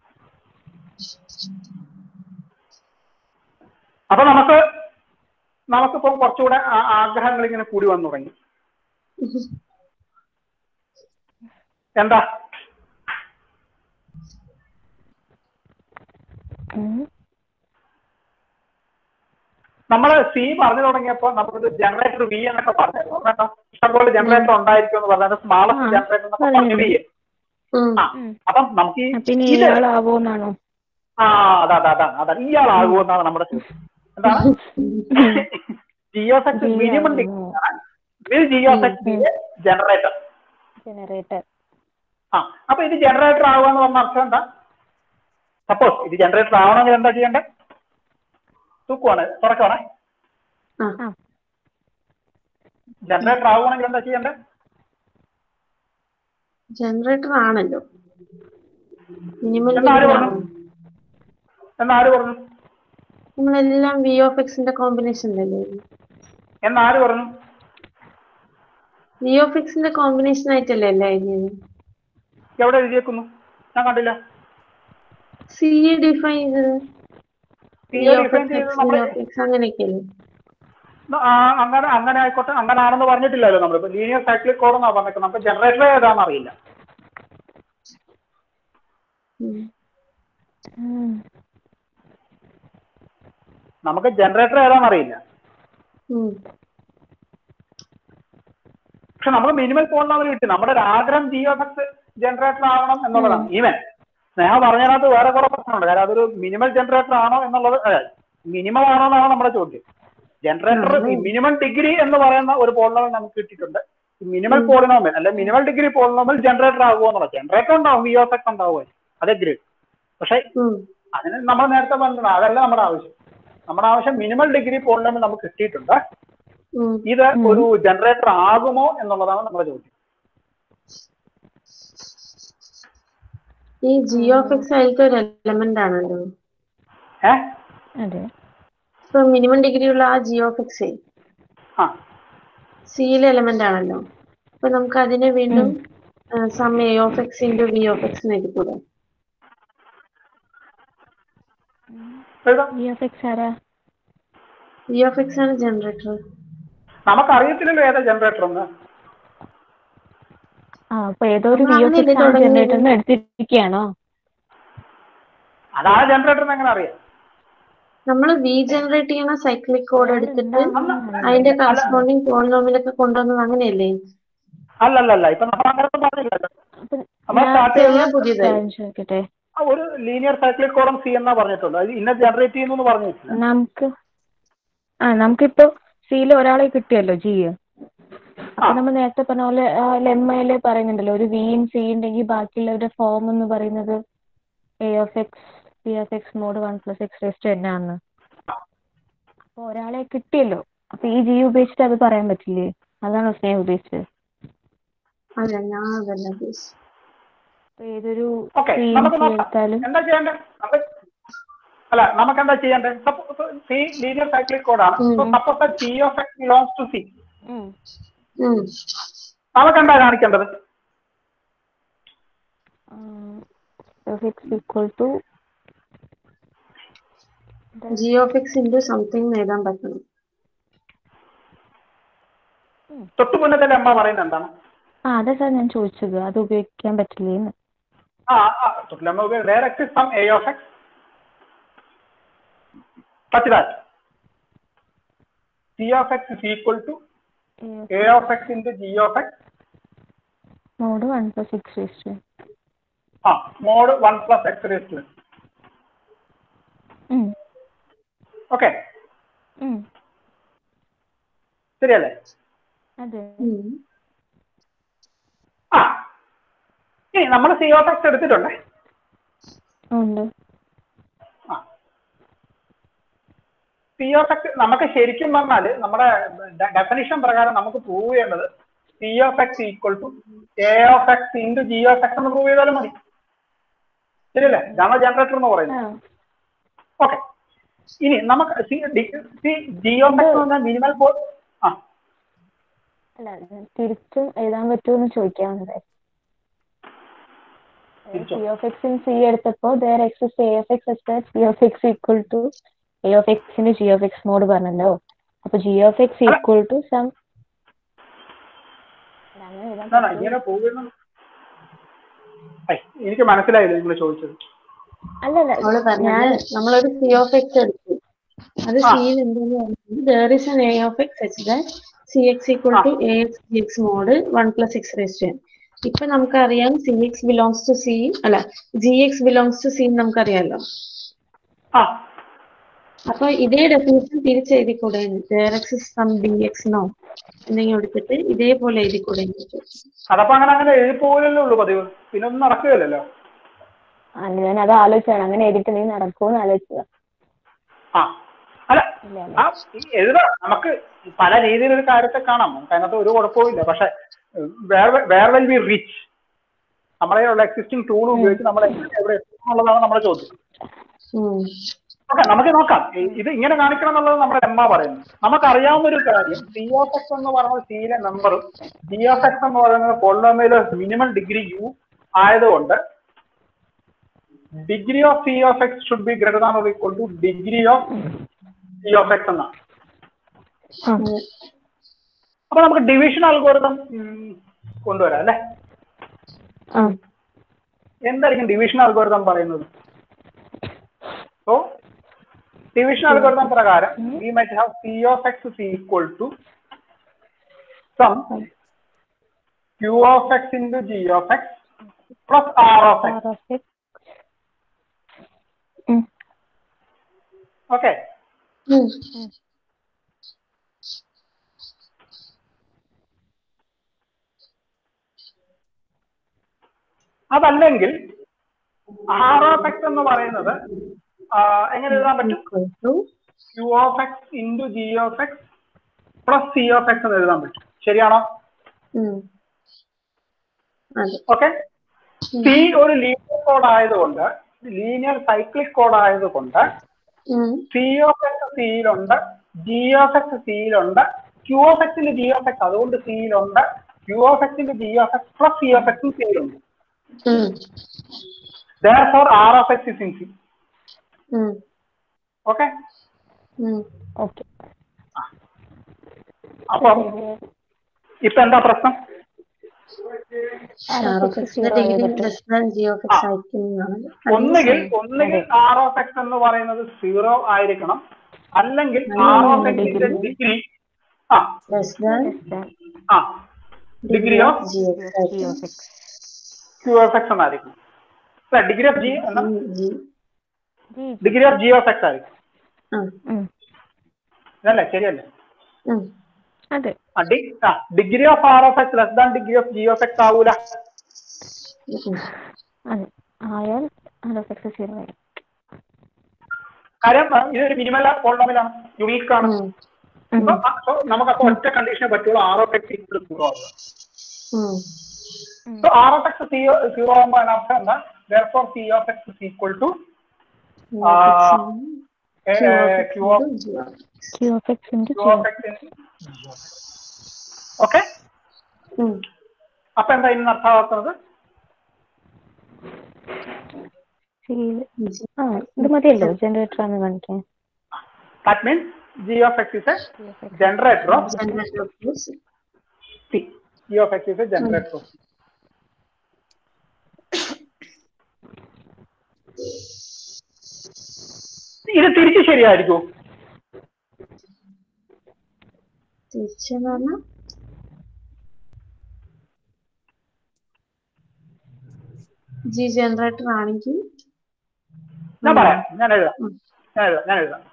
അപ്പൊ നമുക്ക് നമുക്കിപ്പം കുറച്ചുകൂടെ ആ- ആഗ്രഹങ്ങൾ ഇങ്ങനെ കൂടി വന്നു തുടങ്ങി എന്താ ഉം. നമ്മൾ സി പറഞ്ഞു തുടങ്ങിയപ്പോ നമുക്കൊരു ജനറേറ്റർ വി എന്നൊക്കെ പറഞ്ഞു കേട്ടോ ഇഷ്ടംപോലെ ജനറേറ്റർ ഉണ്ടായിരിക്കും എന്ന് പറഞ്ഞത് സ്മാളസ്റ്റ് ആ, ജനറേറ്റർ എന്നൊക്കെ പറഞ്ഞു വി ഉം. ആ ഉം. അപ്പം നമുക്ക് ഈ പിന്നെ ഇത് ഇയാളാവോന്നാണോ ആ അതാ അതാ അതാ അതാ ഇയാളാകുമെന്നാണ് നമ്മുടെ ചോദ്യം എന്താണ് ജിയോ സെക്സ് G മിനിമം ആകുമോ? വിൽ ജിയോ സെക്സ് ബി ജനറേറ്റർ ജനറേറ്റർ ആ അപ്പൊ ഇത് ജനറേറ്റർ ആവുക എന്ന് പറഞ്ഞ അർത്ഥം എന്താ സപ്പോസ് ഇത് ജനറേറ്റർ ആവണമെങ്കിൽ എന്താ ചെയ്യേണ്ടത് തൂക്കുവാണ് തുറക്കുവാണ് ആ. ആ ജനറേറ്റർ ആവുകയാണെങ്കിൽ എന്താ ചെയ്യേണ്ടത് ജനറേറ്റർ ആണല്ലോ മിനിമൽ എന്നാര് പറഞ്ഞു? എന്നാര് പറഞ്ഞു നമ്മളെല്ലാം വി ഓഫ് എക്സിന്റെ കോമ്പിനേഷനിലല്ലേ എന്നാര് പറഞ്ഞു വി ഓഫ് എക്സിന്റെ കോമ്പിനേഷൻ ആയിട്ടല്ലേ അല്ലേ എഴുതിയത് എവിടെ എഴുതിയേക്കുന്നു ഞാൻ കണ്ടില്ല സി ഡിഫൈൻ ചെയ്തത് c c of define x ചെയ്ത് എക്സ് നമ്മൾ ഓഫ് എക്സ് അങ്ങനെയൊക്കെയല്ലേ ആ, അങ്ങനെ അങ്ങനെ ആയിക്കോട്ടെ അങ്ങനെ ആണെന്ന് പറഞ്ഞിട്ടില്ലല്ലോ നമ്മളിപ്പോ ലീനിയർ സൈക്ലിക് കോഡ് എന്നാ പറഞ്ഞേക്കുന്നത് നമുക്ക് ജനറേറ്റർ ഏതാണെന്ന് അറിയില്ല ഉം. ഉം. നമുക്ക് ജനറേറ്റർ ഏതാണെന്ന് അറിയില്ല ഉം. പക്ഷെ നമ്മൾ മിനിമൽ പോളിനോമിൽ കിട്ടി നമ്മുടെ ഒരു ആഗ്രഹം ജി ഓഫ് എക്സ് ജനറേറ്റർ ആവണം എന്നുള്ളതാണ് ഈവൻ സ്നേഹ പറഞ്ഞതിനകത്ത് വേറെ കുറെ പ്രശ്നമുണ്ട് കാരണം അതൊരു മിനിമൽ ജനറേറ്റർ ആണോ എന്നുള്ളത് മിനിമം ആണോ എന്നാണ് നമ്മുടെ ചോദ്യം ജനറേറ്റർ മിനിമം ഡിഗ്രി എന്ന് പറയുന്ന ഒരു പോളിനോമിൽ നമുക്ക് കിട്ടിയിട്ടുണ്ട് മിനിമൽ പോളിനോമിൽ അല്ലെ മിനിമൽ ഡിഗ്രി പോളിനോമിൽ ജനറേറ്റർ ആകുമോ എന്നുള്ളത് ജനറേറ്റർ ഉണ്ടാവും വി ഓഫ് എക്സ് ഉണ്ടാവും അതെ ഗ്രേഡ് പക്ഷെ ഉം. അതിന് നമ്മൾ നേരത്തെ പറഞ്ഞത് അതല്ല നമ്മുടെ ആവശ്യം നമ്മുടെ ആവശ്യം മിനിമൽ ഡിഗ്രി പോളിനോമിൽ നമുക്ക് കിട്ടിയിട്ടുണ്ട് ഉം. ഇത് ഒരു ജനറേറ്റർ ആകുമോ എന്നുള്ളതാണ് നമ്മുടെ ചോദ്യം ഈ ജി ഓഫ് എക്സ് അതിലത്തെ ഒരു എലമെന്റ് ആണല്ലോ ഏ അതെ ഇപ്പൊ മിനിമം ഡിഗ്രി ഉള്ള ആ ജി ഓഫ് എക്സ് ആ സിയിലെ എലമെന്റ് ആണല്ലോ അപ്പൊ നമുക്ക് അതിനെ വീണ്ടും some a of x into v of X എന്ന് എഴുതിക്കൂടെ എഴുതാം വി ഓഫ് എക്സ് ആരാ വി ഓഫ് എക്സ് ആണ് ജനറേറ്റർ നമുക്കറിയത്തില്ലല്ലോ ഏതാ ജനറേറ്റർ എന്ന് ആ അപ്പൊ ഏതോ ഒരു വി നമ്മൾ ഓഫ് അങ്ങനെയല്ലേ എക്സ് ആണ് തുടങ്ങിയത്? ജനറേറ്ററിന് എടുത്തിരിക്കുകയാണോ അതാണ് ജനറേറ്റർ എന്ന് എങ്ങനെ അറിയാം നമ്മൾ വി ജനറേറ്റ് ചെയ്യണ സൈക്ലിക് കോഡ് എടുത്തിട്ട് അല്ല അതിന്റെ കറസ്പോണ്ടിങ് പോളിനോമിലൊക്കെ കൊണ്ടുവന്നത് അങ്ങനെയല്ലേ അല്ലല്ല ഇപ്പൊ നമ്മൾ അങ്ങനെ പറഞ്ഞില്ലല്ലോ അപ്പൊ നമ്മൾ ഞാൻ സ്റ്റാർട്ട് ചെയ്യാൻ ചെയ്യുന്നത് പുതിയതായി കാര്യം ചോദിക്കട്ടെ ആ ഒരു ലീനിയർ സൈക്ലിക് കോഡം സി എന്നാ പറഞ്ഞിട്ടുള്ളൂ അത് ഇന്ന ജനറേറ്റ് ചെയ്യുന്നു എന്ന് പറഞ്ഞിട്ടില്ല നമുക്ക് ആ നമുക്കിപ്പോ സിയിൽ ഒരാളെ കിട്ടിയല്ലോ ജി അപ്പൊ ആ. നമ്മൾ നേരത്തെ പറഞ്ഞ പോലെ ലെമ്മയില് പറയുന്നുണ്ടല്ലോ ഒരു വിയും സി ഉണ്ടെങ്കിൽ ബാക്കിയുള്ളവരുടെ ഫോം എന്ന് പറയുന്നത് a of x p of X mod one plus x raised എന്നാന്ന് അപ്പൊ ഒരാളെ കിട്ടിയല്ലോ അപ്പൊ ഈ ജി ഉപയോഗിച്ചിട്ട് അത് പറയാൻ പറ്റില്ലേ അതാണോ സ്നേഹം ഉദ്ദേശിച്ചത് അല്ല ഞാൻ അതല്ല ഉദ്ദേശിച്ചത് അപ്പൊ ഏതൊരു ഓക്കെ സി നമുക്ക് സി നോക്കാം എടുത്താലും എന്താ ചെയ്യണ്ടേ നമുക്ക് അല്ല നമുക്ക് എന്താ ചെയ്യണ്ടേ സി ലീനിയർ സൈക്ലിക് കോഡാണ് ഉം. Suppose c of x belongs to c ഉം. നമുക്ക് എന്താ കാണിക്കേണ്ടത് of x equal to g of x into something എഴുതാൻ പറ്റണം തൊട്ടു മുന്നത്തെ അമ്മ പറയുന്നത് എന്താണ് ആ അതാ സാർ ഞാൻ ചോദിച്ചത് അത് ഉപയോഗിക്കാൻ പറ്റില്ലേന്ന് ആ ആ തൊട്ടിലമ്മ വേറെ x some a of x such that c of x is equal to a of x into g of x mod one plus six raised ആ mod one plus X raise to okay ശരിയല്ലേ അതെ ഉം. ആ ഇനി നമ്മൾ C of X എടുത്തിട്ടുണ്ടേ ഉണ്ട് ആ C of X നമുക്ക് ശരിക്കും പറഞ്ഞാല് നമ്മുടെ ഡെഫിനിഷൻ പ്രകാരം നമുക്ക് പ്രൂവ് ചെയ്യേണ്ടത് c of x equal to a of x into g of X എന്ന് പ്രൂവ് ചെയ്താലും മതി ശരിയല്ലേ ഇതാണ് ജനറേറ്റർ എന്ന് പറയുന്നത് ആ ഓക്കെ ഇനി നമുക്ക് സി ജി ഓഫ് എക്സ് എന്ന് പറഞ്ഞാൽ മിനിമൽ പോ ആ അല്ല ഞാൻ തിരിച്ചും എഴുതാൻ പറ്റുമെന്ന് ചോദിക്കാൻ വന്നത് തിരിച്ചോ? C of x in c എടുത്തപ്പോ there exists A of x such c of x equal to a of എക്സിന്റെ ജി ഓഫ് എക്സ് മോഡ് പറഞ്ഞല്ലോ അപ്പൊ g of x equal to some അങ്ങനെ എഴുതാൻ എന്താണ് പറ്റുമോ? ഇങ്ങനെ പ്രൂവ് ചെയ്യുന്നത് ഐ, എനിക്ക് മനസ്സിലായില്ല നിങ്ങൾ ചോദിച്ചത് അല്ലല്ല അവള് ഞാൻ പറഞ്ഞത് നമ്മളൊരു സി ഓഫ് എക്സ് എടുത്തു അത് ആ. സിയിൽ എന്തെന്ന് പറഞ്ഞത് there is an a of x such that c x equal to a x g x mod one plus x raised n ഇപ്പൊ നമുക്കറിയാം c x belongs to c അല്ല g x belongs to c നമുക്കറിയാലോ ആ അപ്പൊ ഇതേ definition തിരിച്ചെഴുതിക്കൂടെ there x some b x no എന്തെങ്കിലും എടുത്തിട്ട് ഇതേപോലെ എഴുതിക്കൂടെ അതപ്പോ അങ്ങനെ അങ്ങനെ എഴുതിപ്പോലല്ലേ ഉള്ളൂ പതിവ് പിന്നെ ഒന്നും നടക്കുകയല്ലോ അല്ല ഞാൻ അത് ആലോചിച്ചാണ് അങ്ങനെ എഴുതിയിട്ടുണ്ടെങ്കിൽ നടക്കുമെന്ന് ആലോചിച്ചതാ ആ അല്ല ഇല്ല അല്ല ആ ഈ എഴുതാം നമുക്ക് പല രീതിയിൽ ഒരു കാര്യത്തെ കാണാം നമുക്ക് അതിനകത്ത് ഒരു കുഴപ്പമില്ല പക്ഷെ വേർ വെൽ ബി റിച്ച് നമ്മളെ ഉള്ള എക്സിസ്റ്റിംഗ് ടൂൾ ഉപയോഗിച്ച് നമ്മൾ എങ്ങനെ എവിടെ എത്തും എന്നുള്ളതാണ് നമ്മുടെ ചോദ്യം ഉം. ഓക്കെ നമുക്ക് നോക്കാം ഇ- ഇത് ഇങ്ങനെ കാണിക്കണം എന്നുള്ളത് നമ്മുടെ എമ്മ പറയുന്നത് നമുക്കറിയാവുന്ന ഒരു കാര്യം സി ഓഫ് എക്സ് എന്ന് പറയുന്നത് സിയിലെ നമ്പറും ജി ഓഫ് എക്സ് എന്ന് പറയുന്നത് കൊള്ളമയിലെ മിനിമം ഡിഗ്രി യു ആയതുകൊണ്ട് degree of c of x should be greater than or equal to degree of c of x എന്നാണ് ആ അപ്പൊ നമുക്ക് ഡിവിഷൻ അൽഗോരിതം കൊണ്ടുവരാം അല്ലെ ആ എന്തായിരിക്കും ഡിവിഷൻ അൽഗോരിതം പറയുന്നത് സോ ഡിവിഷൻ അൽഗോരിതം പ്രകാരം we might have c of x is equal to some q of x into g of X plus r of x r of x ഉം okay ഉം. അതല്ലെങ്കിൽ R of X എന്ന് പറയുന്നത് ആ, എങ്ങനെ എഴുതാൻ പറ്റും Equal to q of x into g of X plus c of X എന്ന് എഴുതാൻ പറ്റും ശരിയാണോ ഉം. അതെ ഓക്കെ സി ഒരു ലീനിയർ കോഡ് ആയതുകൊണ്ട് ലീനിയർ സൈക്ലിക് കോഡ് ആയതുകൊണ്ട് ഉം. സി ഓഫ് എക്സ് സിയിലുണ്ട് ജി ഓഫ് എക്സ് സിയിലുണ്ട് ക്യൂ ഓഫ് എക്സിന്റെ ജി ഓഫ് എക്സ് അതുകൊണ്ട് സിയിലുണ്ട് ക്യൂ ഓഫ് എക്സിന്റെ g of X plus c of എക്സും സിയിലുണ്ട് ഉം. therefore r of x is in C ഉം. ഓക്കെ ഉം. ഓക്കെ അപ്പം ഇപ്പൊ എന്താ പ്രശ്നം R of X ന്റെ degree less than G of X ആയിരിക്കുന്നതാണ് ഒന്നുകിൽ ഒന്നുകിൽ ആർ ഓഫ് എക്സ് എന്ന് പറയുന്നത് സീറോ ആയിരിക്കണം അല്ലെങ്കിൽ ആർ ഓഫ് എക്സിന്റെ ഡിഗ്രി ആ less than ആ degree of G of X ആയിരിക്കും. ക്യൂ ഓഫ് എക്സ് എന്നായിരിക്കും ഡിഗ്രി ഓഫ് ജി എന്താ G. Degree of g of x ആയിരിക്കും ആ. ഉം. ഇതല്ലേ ശരിയല്ലേ ഉം. അതെ ആ ഡി ആ degree of r of x less than degree of g of x ആവൂല ഉം. അതെ ആയാൽ ആർ ഓഫ് എക്സ് സീറോ ആയി കാര്യം ആ, ഇതൊരു മിനിമൽ പോളിനോമിലാണ് യുണീക്ക് ആണ് ഉം. So, ആ, so നമുക്കപ്പോ ഒറ്റ കണ്ടീഷനെ പറ്റുള്ളൂ r of x equal zero ആവുക ഉം. So r of x zero ആകുമ്പോൾ അതിനർത്ഥം എന്താ therefore c of x is equal to G of X ആണ്. Q of X q of into G of X. Q of x into q of x okay ഉം. അപ്പൊ എന്താ ഇന്ന് അർത്ഥമാക്കുന്നത് G. ആ ഇത് മതിയല്ലോ ജനറേറ്റർ ആണ് കാണിക്കാൻ that means g of x is a generator of Generator of this. C g of x is a generator of ഇത് തിരിച്ച് ശരിയായിരിക്കും തിരിച്ചെന്ന് പറഞ്ഞാൽ ജി ജനറേറ്റർ ആണെങ്കിൽ ഞാൻ പറയാം ഞാൻ എഴുതാം ഞാൻ എഴുതാം ഞാൻ എഴുതാം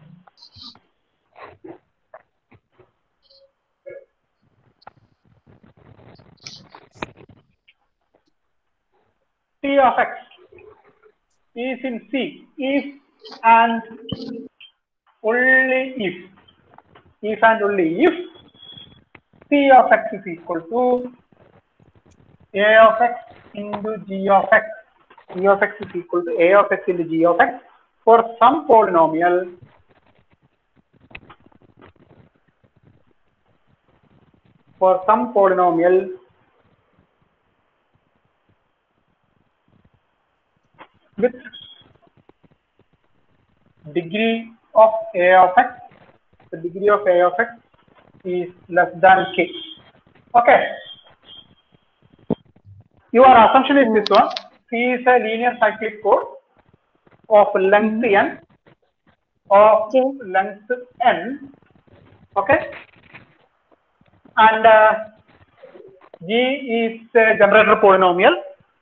P of x is in C if and only if if and only if P of x is equal to A of x into G of x G of x is equal to A of x into G of x for some polynomial for some polynomial with degree of A of x, the degree of A of x is less than k. Okay. Your assumption is this one. C is a linear cyclic code of length n, of Okay. length n. Okay. And uh, G is a generator polynomial.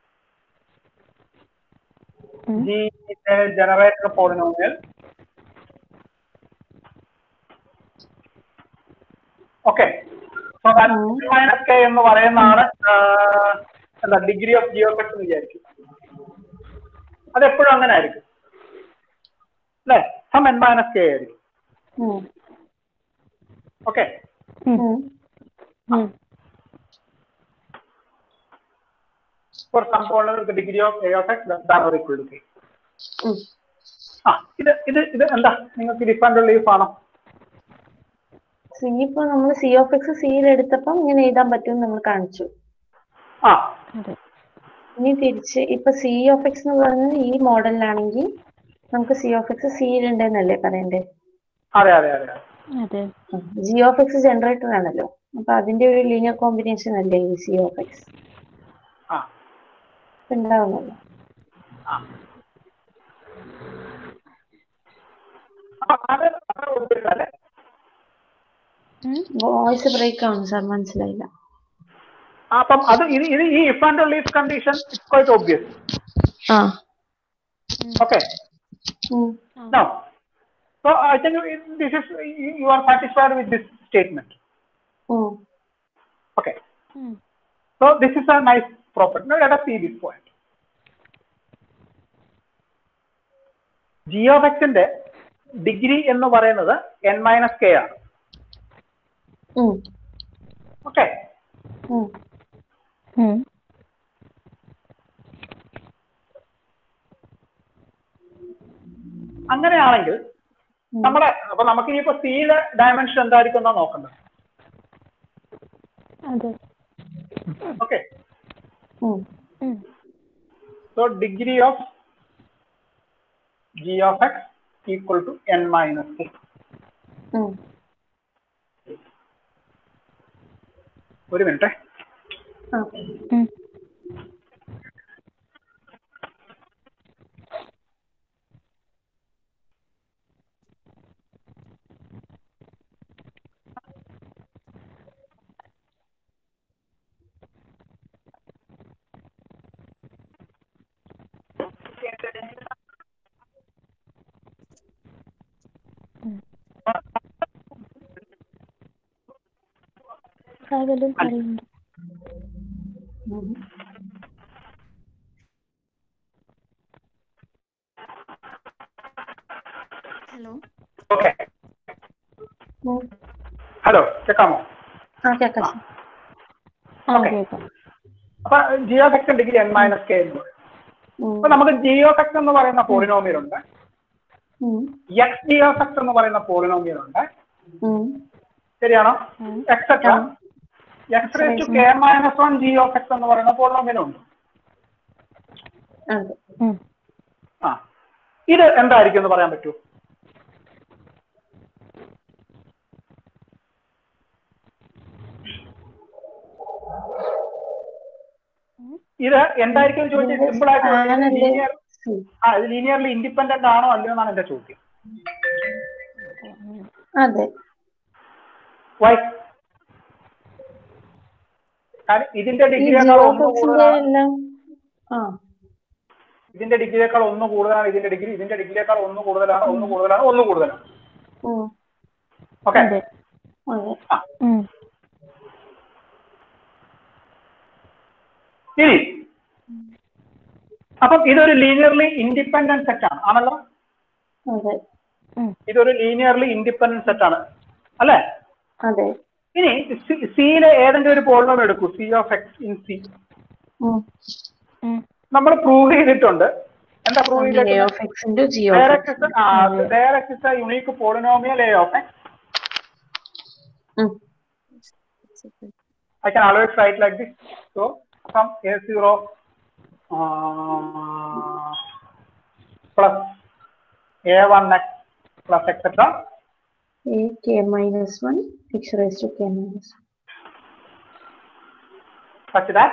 ഉം. G is a generator polynomial. Okay. So that minus k എന്ന് പറയുന്നതാണ് ആഹ്, എന്താ degree of g of X എന്ന് വിചാരിക്കും അതെപ്പോഴും അങ്ങനെ ആയിരിക്കും അല്ലേ സം എൻ മൈനസ് കെ ആയിരിക്കും ഉം. ഓക്കെ ഉം. ഉം. ഉം. For some polynomial degree of a of x than or equal to k ഉം. ആ ഇത് ഇത് ഇത് എന്താ നിങ്ങൾക്ക് ഡിഫറൻറ്റ് ലീഫ് ആണോ സി ഇപ്പൊ നമ്മൾ സി ഓഫ് എക്സ് സിയിൽ എടുത്തപ്പം ഇങ്ങനെ എഴുതാൻ പറ്റും നമ്മൾ കാണിച്ചു ആ അതെ ഇനി തിരിച്ച് ഇപ്പൊ സി ഓഫ് എക്സ് എന്ന് പറയുന്നത് ഈ മോഡലിലാണെങ്കിൽ നമുക്ക് സി ഓഫ് എക്സ് സിയിലുണ്ടെന്നല്ലേ പറയണ്ടേ അതെ അതെ അതെ അതെ ജി ഓഫ് എക്സ് ജനറേറ്റർ ആണല്ലോ അപ്പൊ അതിന്റെ ഒരു ലീനിയർ കോമ്പിനേഷൻ അല്ലേ ഈ സി ഓഫ് എക്സ് ആ ഉണ്ടാവുന്നല്ലോ ആ അപ്പൊ അത് അത് കൊടുത്തിട്ടല്ലേ ഉം. വോയിസ് ബ്രേക്ക് ആവുന്നു സാർ മനസ്സിലായില്ല അപ്പം അത് ഇത് ഇത് ഈ if and only if condition it's quite obvious ആ ഓക്കെ ഉം. No. So I think it- this is you you are satisfied with this statement. ഉം. Okay. ഉം. So this is a nice property. Now let us see this point. g of x ന്റെ degree എന്ന് പറയുന്നത് n minus K ആണ് ഉം. Okay ഉം. ഉം. അങ്ങനെയാണെങ്കിൽ നമ്മുടെ അപ്പൊ നമുക്ക് ഇനിയിപ്പോ സിയിലെ ഡയമെൻഷൻ എന്തായിരിക്കും എന്നാ നോക്കേണ്ടത് അതെ ഓക്കെ ഉം. ഉം. So degree of g of x equal to n minus k. ഉം. ഒരു മിനിറ്റ് ആ. ഉം. സാർ വല്ലതും പറയുന്നുണ്ടോ ഉം. ഹലോ ഓക്കെ ഉം. ഹലോ കേൾക്കാമോ ആ കേക്കാം സാർ ആ Okay. കേൾക്കാം അപ്പൊ g of x degree n minus k എന്ന് പറയും ഉം. അപ്പൊ നമുക്ക് ജി ഓഫ് എക്സ് എന്ന് പറയുന്ന പോളിനോമിയൽ ഉണ്ട് ഉം. എക്സ് ജി ഓഫ് എക്സ് എന്ന് പറയുന്ന പോളിനോമിയൽ ഉണ്ട് ഉം. ശരിയാണോ ഉം. Etcetera x raise to k minus one G of X എന്ന് പറയുന്ന പോളിനോമിയൽ ഉണ്ട് അതെ ഉം. ആ ഇത് എന്തായിരിക്കും എന്ന് പറയാൻ പറ്റൂ ഇത് എന്തായിരിക്കും എന്ന് ചോദിച്ചാൽ സിമ്പിൾ ആയിട്ട് സ്ഥാനല്ലേ? ലീനിയർ ഉം. ആ ഇത് ലീനിയർലി ഇൻഡിപെൻഡന്റ് ആണോ അല്ലയോ എന്നാണ് എന്റെ ചോദ്യം അതെ വൈ കാരണം ഇതിന്റെ ഈ ഡിഗ്രിയേക്കാൾ ഒന്ന് ജിയോഫിക്സിന്റെ കൂടുതലാണ് എല്ലാം ആ ഇതിന്റെ ഡിഗ്രിയേക്കാൾ ഒന്ന് കൂടുതലാണ് ഇതിന്റെ ഡിഗ്രി ഇതിന്റെ ഡിഗ്രിയേക്കാൾ ഒന്ന് കൂടുതലാണ് ഒന്ന് കൂടുതലാണ് ഒന്ന് കൂടുതലാണ് ഉം. ഓക്കെ അതെ അതെ ഉം. ഇനി അപ്പം ഇതൊരു ലീനിയർലി ഇൻഡിപെൻഡന്റ് സെറ്റ് ആണ് ആണല്ലോ അതെ ഉം. ഇതൊരു ലീനിയർലി ഇൻഡിപെൻഡന്റ് സെറ്റ് ആണ് അല്ലേ അതെ ഇനി സിയിലെ ഏതെങ്കിലും ഒരു പോളിനോം എടുക്കൂ c of x in C ഉം. ഉം. നമ്മൾ പ്രൂവ് ചെയ്തിട്ടുണ്ട് എന്താ പ്രൂവ് A ചെയ്തിട്ടുണ്ട് of x into G of There x. exists, uh, there exists a unique polynomial a of x. ഉം. I can always write like this. So from a0 uh, plus a1x plus etc. A k minus 1 x raised to k minus such that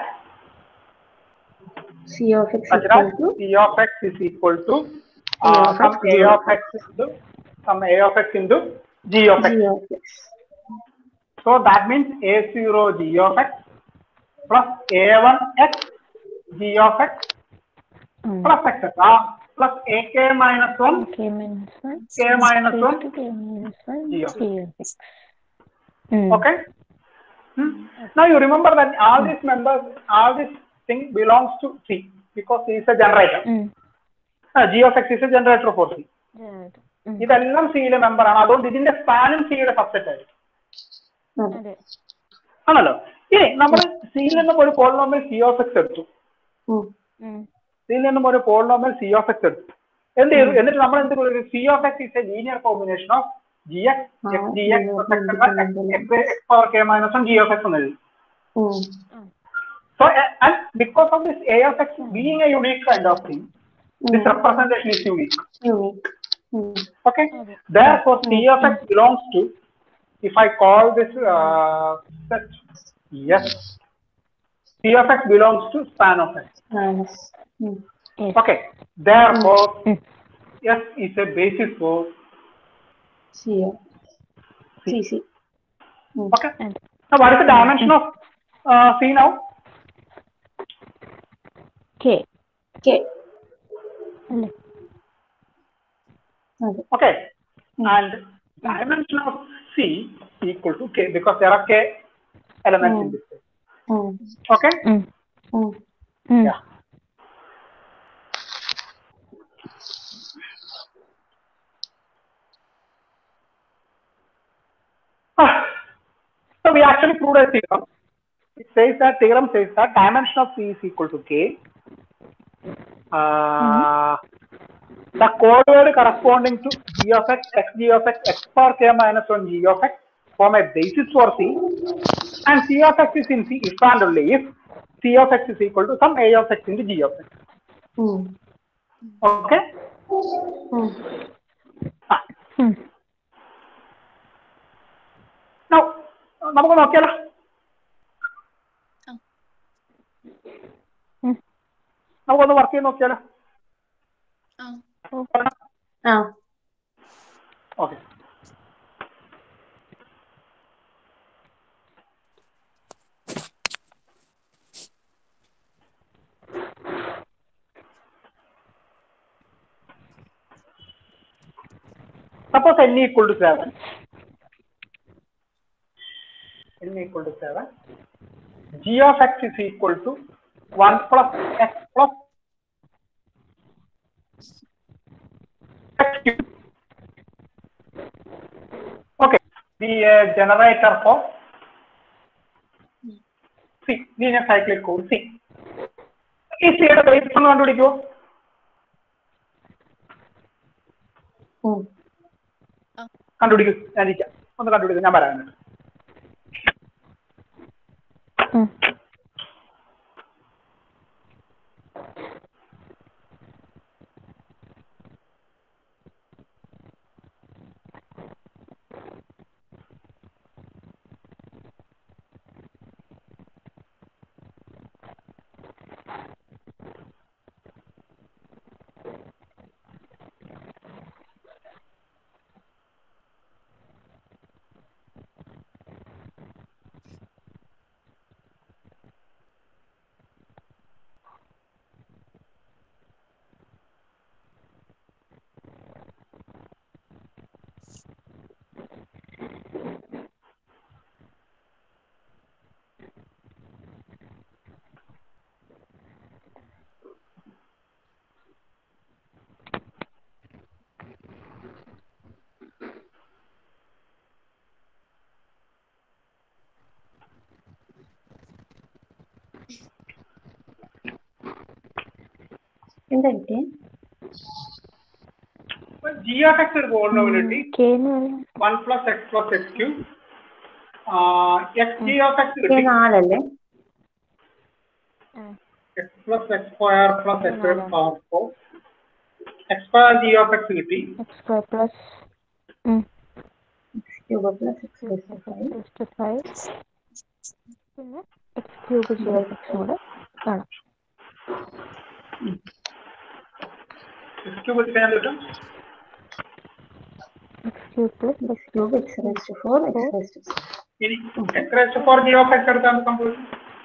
1. C of x such equal that to c of x is equal to A uh, of some x, a G of of x into some a of x into g of x. G of x. So that means a0 g of x plus a1x g of x ഉം. plus etc. plus ak minus 1 K minus one. K minus raised one. to K minus one. G of G of x. ഉം. Okay. Hmm. Now you remember that all these members, all this thing belongs to C because C is a generator. ഉം. Uh, G of X is a generator for C. Right. ഉം. ഇതെല്ലാം സിയിലെ member ആണ് അതുകൊണ്ട് ഇതിന്റെ സ്പാനും സിയുടെ subset ആയിരിക്കും അതെ അതെ ആണല്ലോ ഇനി നമ്മൾ സിയിൽ നിന്നും ഒരു പോളിനോമിയൽ സി ഓഫ് എക്സ് എടുത്തു ഉം. ഉം. സിയിൽ നിന്നും ഒരു പോളിനോമിയൽ സി ഓഫ് എക്സ് എടുത്തു എന്ത് ചെയ്തു എന്നിട്ട് നമ്മൾ എന്ത് ചെയ്തു c of x is a linear combination of g x ആ, x g x linear independent. X power k minus one G of X എന്ന് എഴുതി ഉം. So a- and because of this a of x being a unique kind of thing, this representation is unique. Unique Okay. Therefore, C of x belongs to. If I call this uh, set yes, C of x belongs to span of x. Minus Yes. Okay. Therefore, Mm. S is a basis for c c c okay. And Now, what is the dimension of uh, C now? K. K അല്ലേ അതെ Okay. And dimension of C equal to K because there are K elements in this. case. ഉം, Okay. ഉം. ഉം. ഉം. Yeah. Ah, So we actually proved a theorem. It says that theorem says that dimension of C is equal to K. Uh, The code word corresponding to g of x, x g of x, x power k minus 1 g of x form a basis for C. And C of x is in C if and only if C of x is equal to some A of x into g of x. ഉം, Okay? ഉം. Ah. ഉം. Now, നമുക്ക് നോക്കിയാലോ ഉം. നമുക്കൊന്ന് work ചെയ്ത് നോക്കിയാലോ ആ okay Suppose n equal to 7. n equal to 7. g of x is equal to 1 plus x plus x cube. Okay. The uh, generator for C, linear cyclic code C. ഈ സിയുടെ base ഒന്ന് കണ്ടുപിടിക്കുമോ ഉം. കണ്ടുപിടിക്കൂ ഞാൻ ഇരിക്കാം ഒന്ന് കണ്ടുപിടിക്കും ഞാൻ പറയാനുണ്ട് ഉം. എന്താ കിട്ടിയേ ജി ഓഫ് എക്സ് ഒരു പോളിനോമിലിറ്റി K എന്ന് പറയുന്നത് one plus X plus x q x g of x k കിട്ടി നാലല്ലേ x plus X square plus x power four x square g of x കിട്ടി x square plus cube plus X plus five sixty five പിന്നെ x cube g f എക്സും കൂടെ വേണം x q കിട്ടാൻ കിട്ടും x cube plus X cube x raise to four x raise to ഇനി x raised four G of x എടുത്താൽ സംഭവിക്കും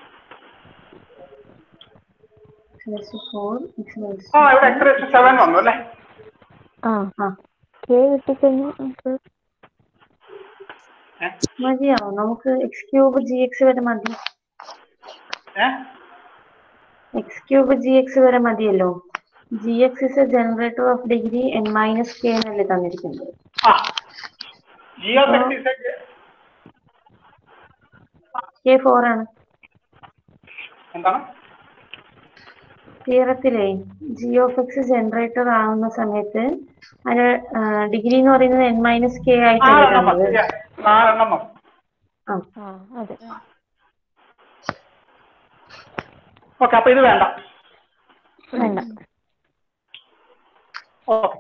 x raise to four x raised ആ ഇവിടെ എക്സ് റേസ് സെവൻ വന്നു അല്ലേ ആ ആ കെ കിട്ടിക്കഴിഞ്ഞാൽ നമുക്ക് ഏ? മതിയാവും നമുക്ക് എക്സ് ക്യൂബ് ജി എക്സ് വരെ മതി ഏ? എക്സ് ക്യൂബ് ജി എക്സ് വരെ മതിയല്ലോ g x is a generator of degree n minus k എന്നല്ലേ തന്നിരിക്കുന്നത് ആ g of x k four ആണ് എന്താണ് തിയറത്തിലെ ജി ഓഫ് എക്സ് ജനറേറ്റർ ആവുന്ന സമയത്ത് അതിന് ഡിഗ്രി എന്ന് പറയുന്നത് എൻ മൈനസ് കെ ആയിട്ടല്ലേ നാലെണ്ണം തന്നത് മതി നാലെണ്ണം മതി ആ ആ അതെ ഓക്കെ അപ്പൊ ഇത് വേണ്ട വേണ്ട ഓക്കെ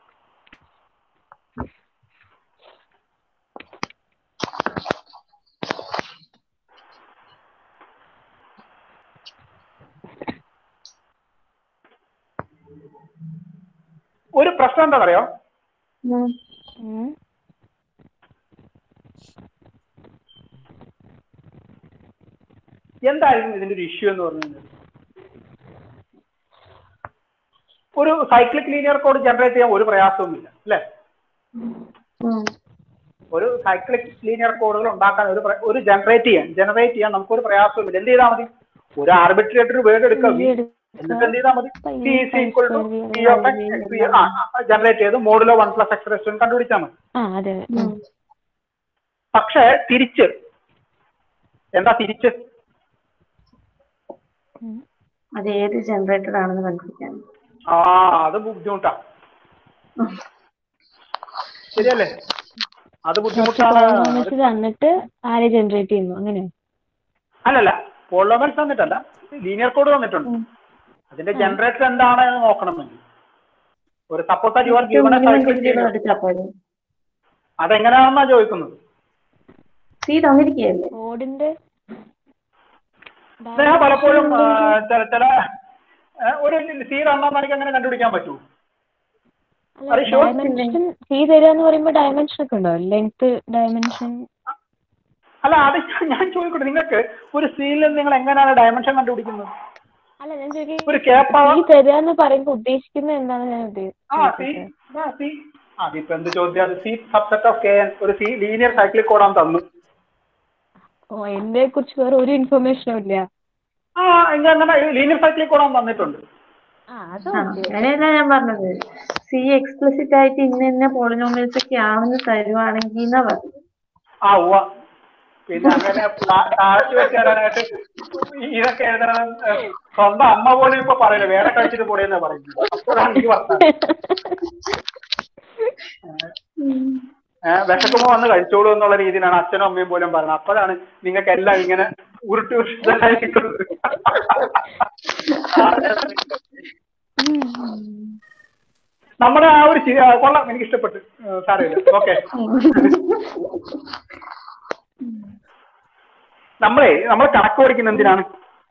ഒരു പ്രശ്നം എന്താ പറയാ ഉം. ഉം. എന്തായിരുന്നു ഇതിന്റെ ഒരു ഇഷ്യൂ എന്ന് പറഞ്ഞു കഴിഞ്ഞാൽ ഒരു സൈക്ലിക് ലീനിയർ കോഡ് ജനറേറ്റ് ചെയ്യാൻ ഒരു പ്രയാസവുമില്ല അല്ലെ ഉം. ഒരു സൈക്ലിക് ലീനിയർ കോഡുകൾ ഉണ്ടാക്കാൻ ഒരു പ്ര- ഒരു ജനറേറ്റ് ചെയ്യാൻ ജനറേറ്റ് ചെയ്യാൻ നമുക്ക് ഒരു പ്രയാസവുമില്ല എന്ത് ചെയ്താൽ മതി ഒരു ആർബിട്രേറ്റർ വേർഡ് എടുക്കുക V എടുക്കുക. എന്നിട്ട് എന്ത് ചെയ്താൽ മതി അപ്പൊ സി ഈ is equal to factorial c of x generate ചെയ്ത് മോഡിലോ വൺ പ്ലസ് എക്സ് റെസ്റ്റോറൻറ്റ് കണ്ടുപിടിച്ചാൽ മതി ആ അതെ അതെ. ഉം. പക്ഷേ തിരിച്ച് എന്താ തിരിച്ച് ഉം. അത് ഏത് ജനറേറ്റർ ആണെന്ന് കണ്ടുപിടിക്കാൻ ആ അത് ബുദ്ധിമുട്ടാ ശരിയല്ലേ അത് കുറച്ച് ബുദ്ധിമുട്ടാണ് പോളിനോമിയൽസ് തന്നിട്ട് ആരെ ജനറേറ്റ് ചെയ്യുന്നു അങ്ങനെ അല്ലല്ല പോളോമൻസ് തന്നിട്ടല്ല ലീനിയർ കോഡ് തന്നിട്ടുണ്ട് അതിന്റെ ജനറേറ്റർ എന്താണ് എന്ന് നോക്കണമെങ്കിൽ ഒരു സപ്പോസ് യു ആർ ഗിവൺ എടുത്താ പോലെ അതെങ്ങനെയാണെന്നാ ചോദിക്കുന്നത് സി തന്നിരിക്കുകയല്ലേ കോഡിന്റെ സ്നേഹ പലപ്പോഴും ആ, ചില ചില ആ, ഒരു സീഡ് അണ്ണാന്ന് എനിക്ക് അങ്ങനെ കണ്ടുപിടിക്കാൻ പറ്റൂ അത് sure. ഡയമെൻഷൻ സി തരിക എന്ന് പറയുമ്പോ ഡയമെൻഷൻ ഒക്കെ ഉണ്ടോ ലെങ്ത് ഡയമെൻഷൻ അല്ല അത് ഞാൻ- ഞാൻ ചോദിക്കട്ടെ നിങ്ങൾക്ക് ഒരു സീൽ നിങ്ങൾ എങ്ങനെയാണ് ഡയമെൻഷൻ കണ്ടുപിടിക്കുന്നത് അല്ല ഞാൻ ചോദിക്കുന്നത് ഒരു കേപ്പ സി തരിക എന്ന് പറയുമ്പോ ഉദ്ദേശിക്കുന്നത് എന്താണ് ഞാൻ ആ സി ഉദ്ദേശിച്ചത് ആ സി അതിപ്പോ എന്ത് ചോദ്യം അത് c subset of k n ഒരു സി ലീനിയർ സൈക്ലിക് കോഡാൻ തന്നു ഓ എന്നെ കുറിച്ച് വേറെ ഒരു ഇൻഫർമേഷനും ഇല്ല ആ ഇങ്ങനെ അങ്ങനെ ലീനിയർ സൈക്ലിക് കോഡാൻ തന്നിട്ടുണ്ട് ആ അത് ആ, അങ്ങനെയല്ല ഞാൻ പറഞ്ഞത് സി എക്സ്പ്ലിസിറ്റ് ആയിട്ട് ഇന്ന ഇന്ന പോളിനോമിയൽസ് ഒക്കെ ആണെന്ന് തരുവാണെങ്കിൽ എന്നാ പറഞ്ഞത് ആ ഉവ്വ പിന്നെ അങ്ങനെ താ- താഴ്ത്തി വെച്ച് തരാനായിട്ട് ഇതൊക്കെ എഴുതണം ഏഹ്, സ്വന്തം അമ്മ പോലും ഇപ്പൊ പറയില്ല വേറെ കഴിച്ചിട്ട് പോടെയെന്നാ പറയുന്നത് അപ്പോഴാണ് എനിക്ക് പറഞ്ഞത് ഏഹ് വിശക്കുമ്പോ വന്ന് കഴിച്ചോളൂ എന്നുള്ള രീതിയിലാണ് അച്ഛനും അമ്മയും പോലും പറയുന്നത് അപ്പോഴാണ് നിങ്ങൾക്ക് എല്ലാം ഇങ്ങനെ ഉരുട്ടി ഉരുട്ടിക്കുന്നത് നമ്മുടെ ആ ഒരു ചി- ആ, കൊള്ളാം എനിക്ക് ഇഷ്ടപ്പെട്ടു സാരമില്ല ഓക്കെ നമ്മളെ നമ്മൾ കണക്ക് പഠിക്കുന്ന എന്തിനാണ്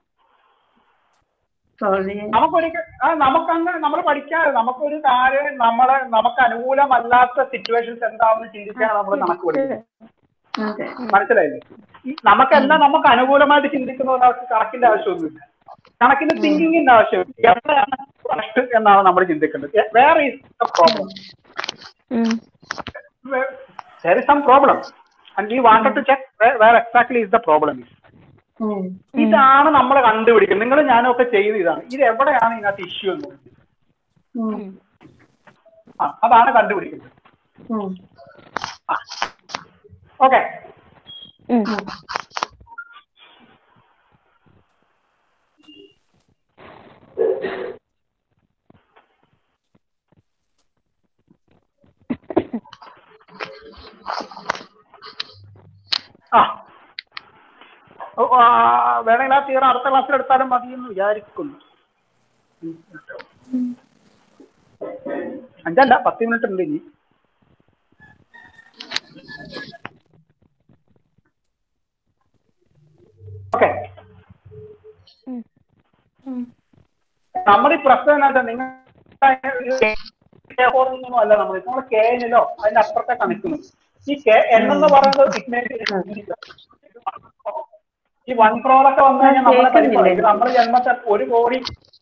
സോൾവ് ചെയ്യാൻ നമുക്കൊരിക്കൽ ആ നമുക്കങ്ങനെ നമ്മൾ പഠിക്കാതെ നമുക്കൊരു കാര്യം നമ്മളെ നമുക്ക് അനുകൂലമല്ലാത്ത സിറ്റുവേഷൻസ് എന്താണെന്ന് ചിന്തിക്കാണ് നമ്മൾ കണക്ക് പഠിക്കുന്നത് അതെ മനസ്സിലായില്ലേ ഈ നമുക്കെല്ലാം നമുക്ക് അനുകൂലമായിട്ട് ചിന്തിക്കുന്ന ഒരാൾക്ക് കണക്കിന്റെ ആവശ്യമൊന്നുമില്ല കണക്കിന്റെ തിങ്കിങ്ങിന്റെ ആവശ്യമില്ല എവിടെയാണ് കറക്റ്റ് എന്നാണ് നമ്മൾ ചിന്തിക്കേണ്ടത് വേറെ is the problem there is some problem and we wanted to check where, where exactly is the problem is ഉം. ഇതാണ് നമ്മൾ കണ്ടുപിടിക്കുന്നത് നിങ്ങൾ ഞാനും ഒക്കെ ചെയ്ത് ഇതാണ് ഇത് എവിടെയാണ് ഇതിനകത്ത് ഇഷ്യൂ എന്ന് പറയുന്നത് ഉം. ആ അതാണ് കണ്ടുപിടിക്കുന്നത് ഉം. ഓക്കെ ഉം. ആ ഓ, ആ, വേണമെങ്കിൽ ആ തീർ അടുത്ത ക്ലാസ്സിൽ എടുത്താലും മതി എന്ന് വിചാരിക്കുന്നു അഞ്ചല്ല പത്ത് മിനിറ്റ് ഉണ്ട് ഇനി ഓക്കെ നമ്മുടെ ഈ പ്രശ്നം എന്താ വെച്ചാൽ നിങ്ങൾ ഒന്നും അല്ല നമ്മൾ നമ്മൾ കെ എന്നിലോ അതിന്റെ അപ്പുറത്തെ കണക്കുന്നു ഈ കെ എൻ എന്ന് പറയുന്നത് ഇഗ്നേറ്റ് ഈ വൺ ക്രോർ ഒക്കെ വന്നു കഴിഞ്ഞാൽ നമ്മളെ പരിപാടി ഇത് നമ്മുടെ ജന്മത്തെ ഒരു കോടി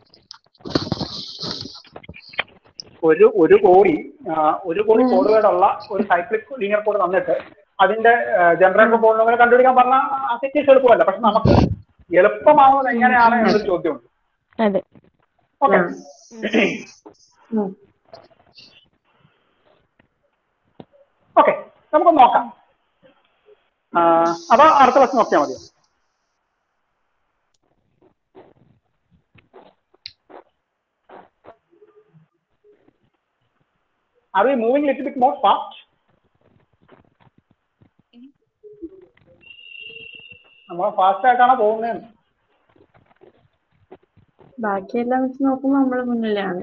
ഒരു ഒരു കോടി ആ, ഒരു കോടി കോഡുകളുള്ള ഒരു സൈക്ലിക് ലീനിയർ കോഡ് തന്നിട്ട് അതിന്റെ ജനറേറ്റർ കോഡുകൾ കണ്ടുപിടിക്കാൻ പറഞ്ഞാൽ അസെറ്റീസ് എളുപ്പമല്ല പക്ഷെ നമുക്ക് എളുപ്പമാവുന്നത് എങ്ങനെയാണ് എന്നൊരു ചോദ്യമുണ്ട് അതെ ഓക്കെ ഉം. ഓക്കെ നമുക്ക് നോക്കാം ആ, അതോ അടുത്ത ക്ലാസ് നോക്കിയാൽ മതിയോ Are we moving a little bit more fast? നമ്മൾ ഫാസ്റ്റ് ആയിട്ടാണ് പോകുന്നത് ബാക്കിയെല്ലാം വെച്ച് നോക്കുമ്പോ നമ്മള് മുന്നിലാണ്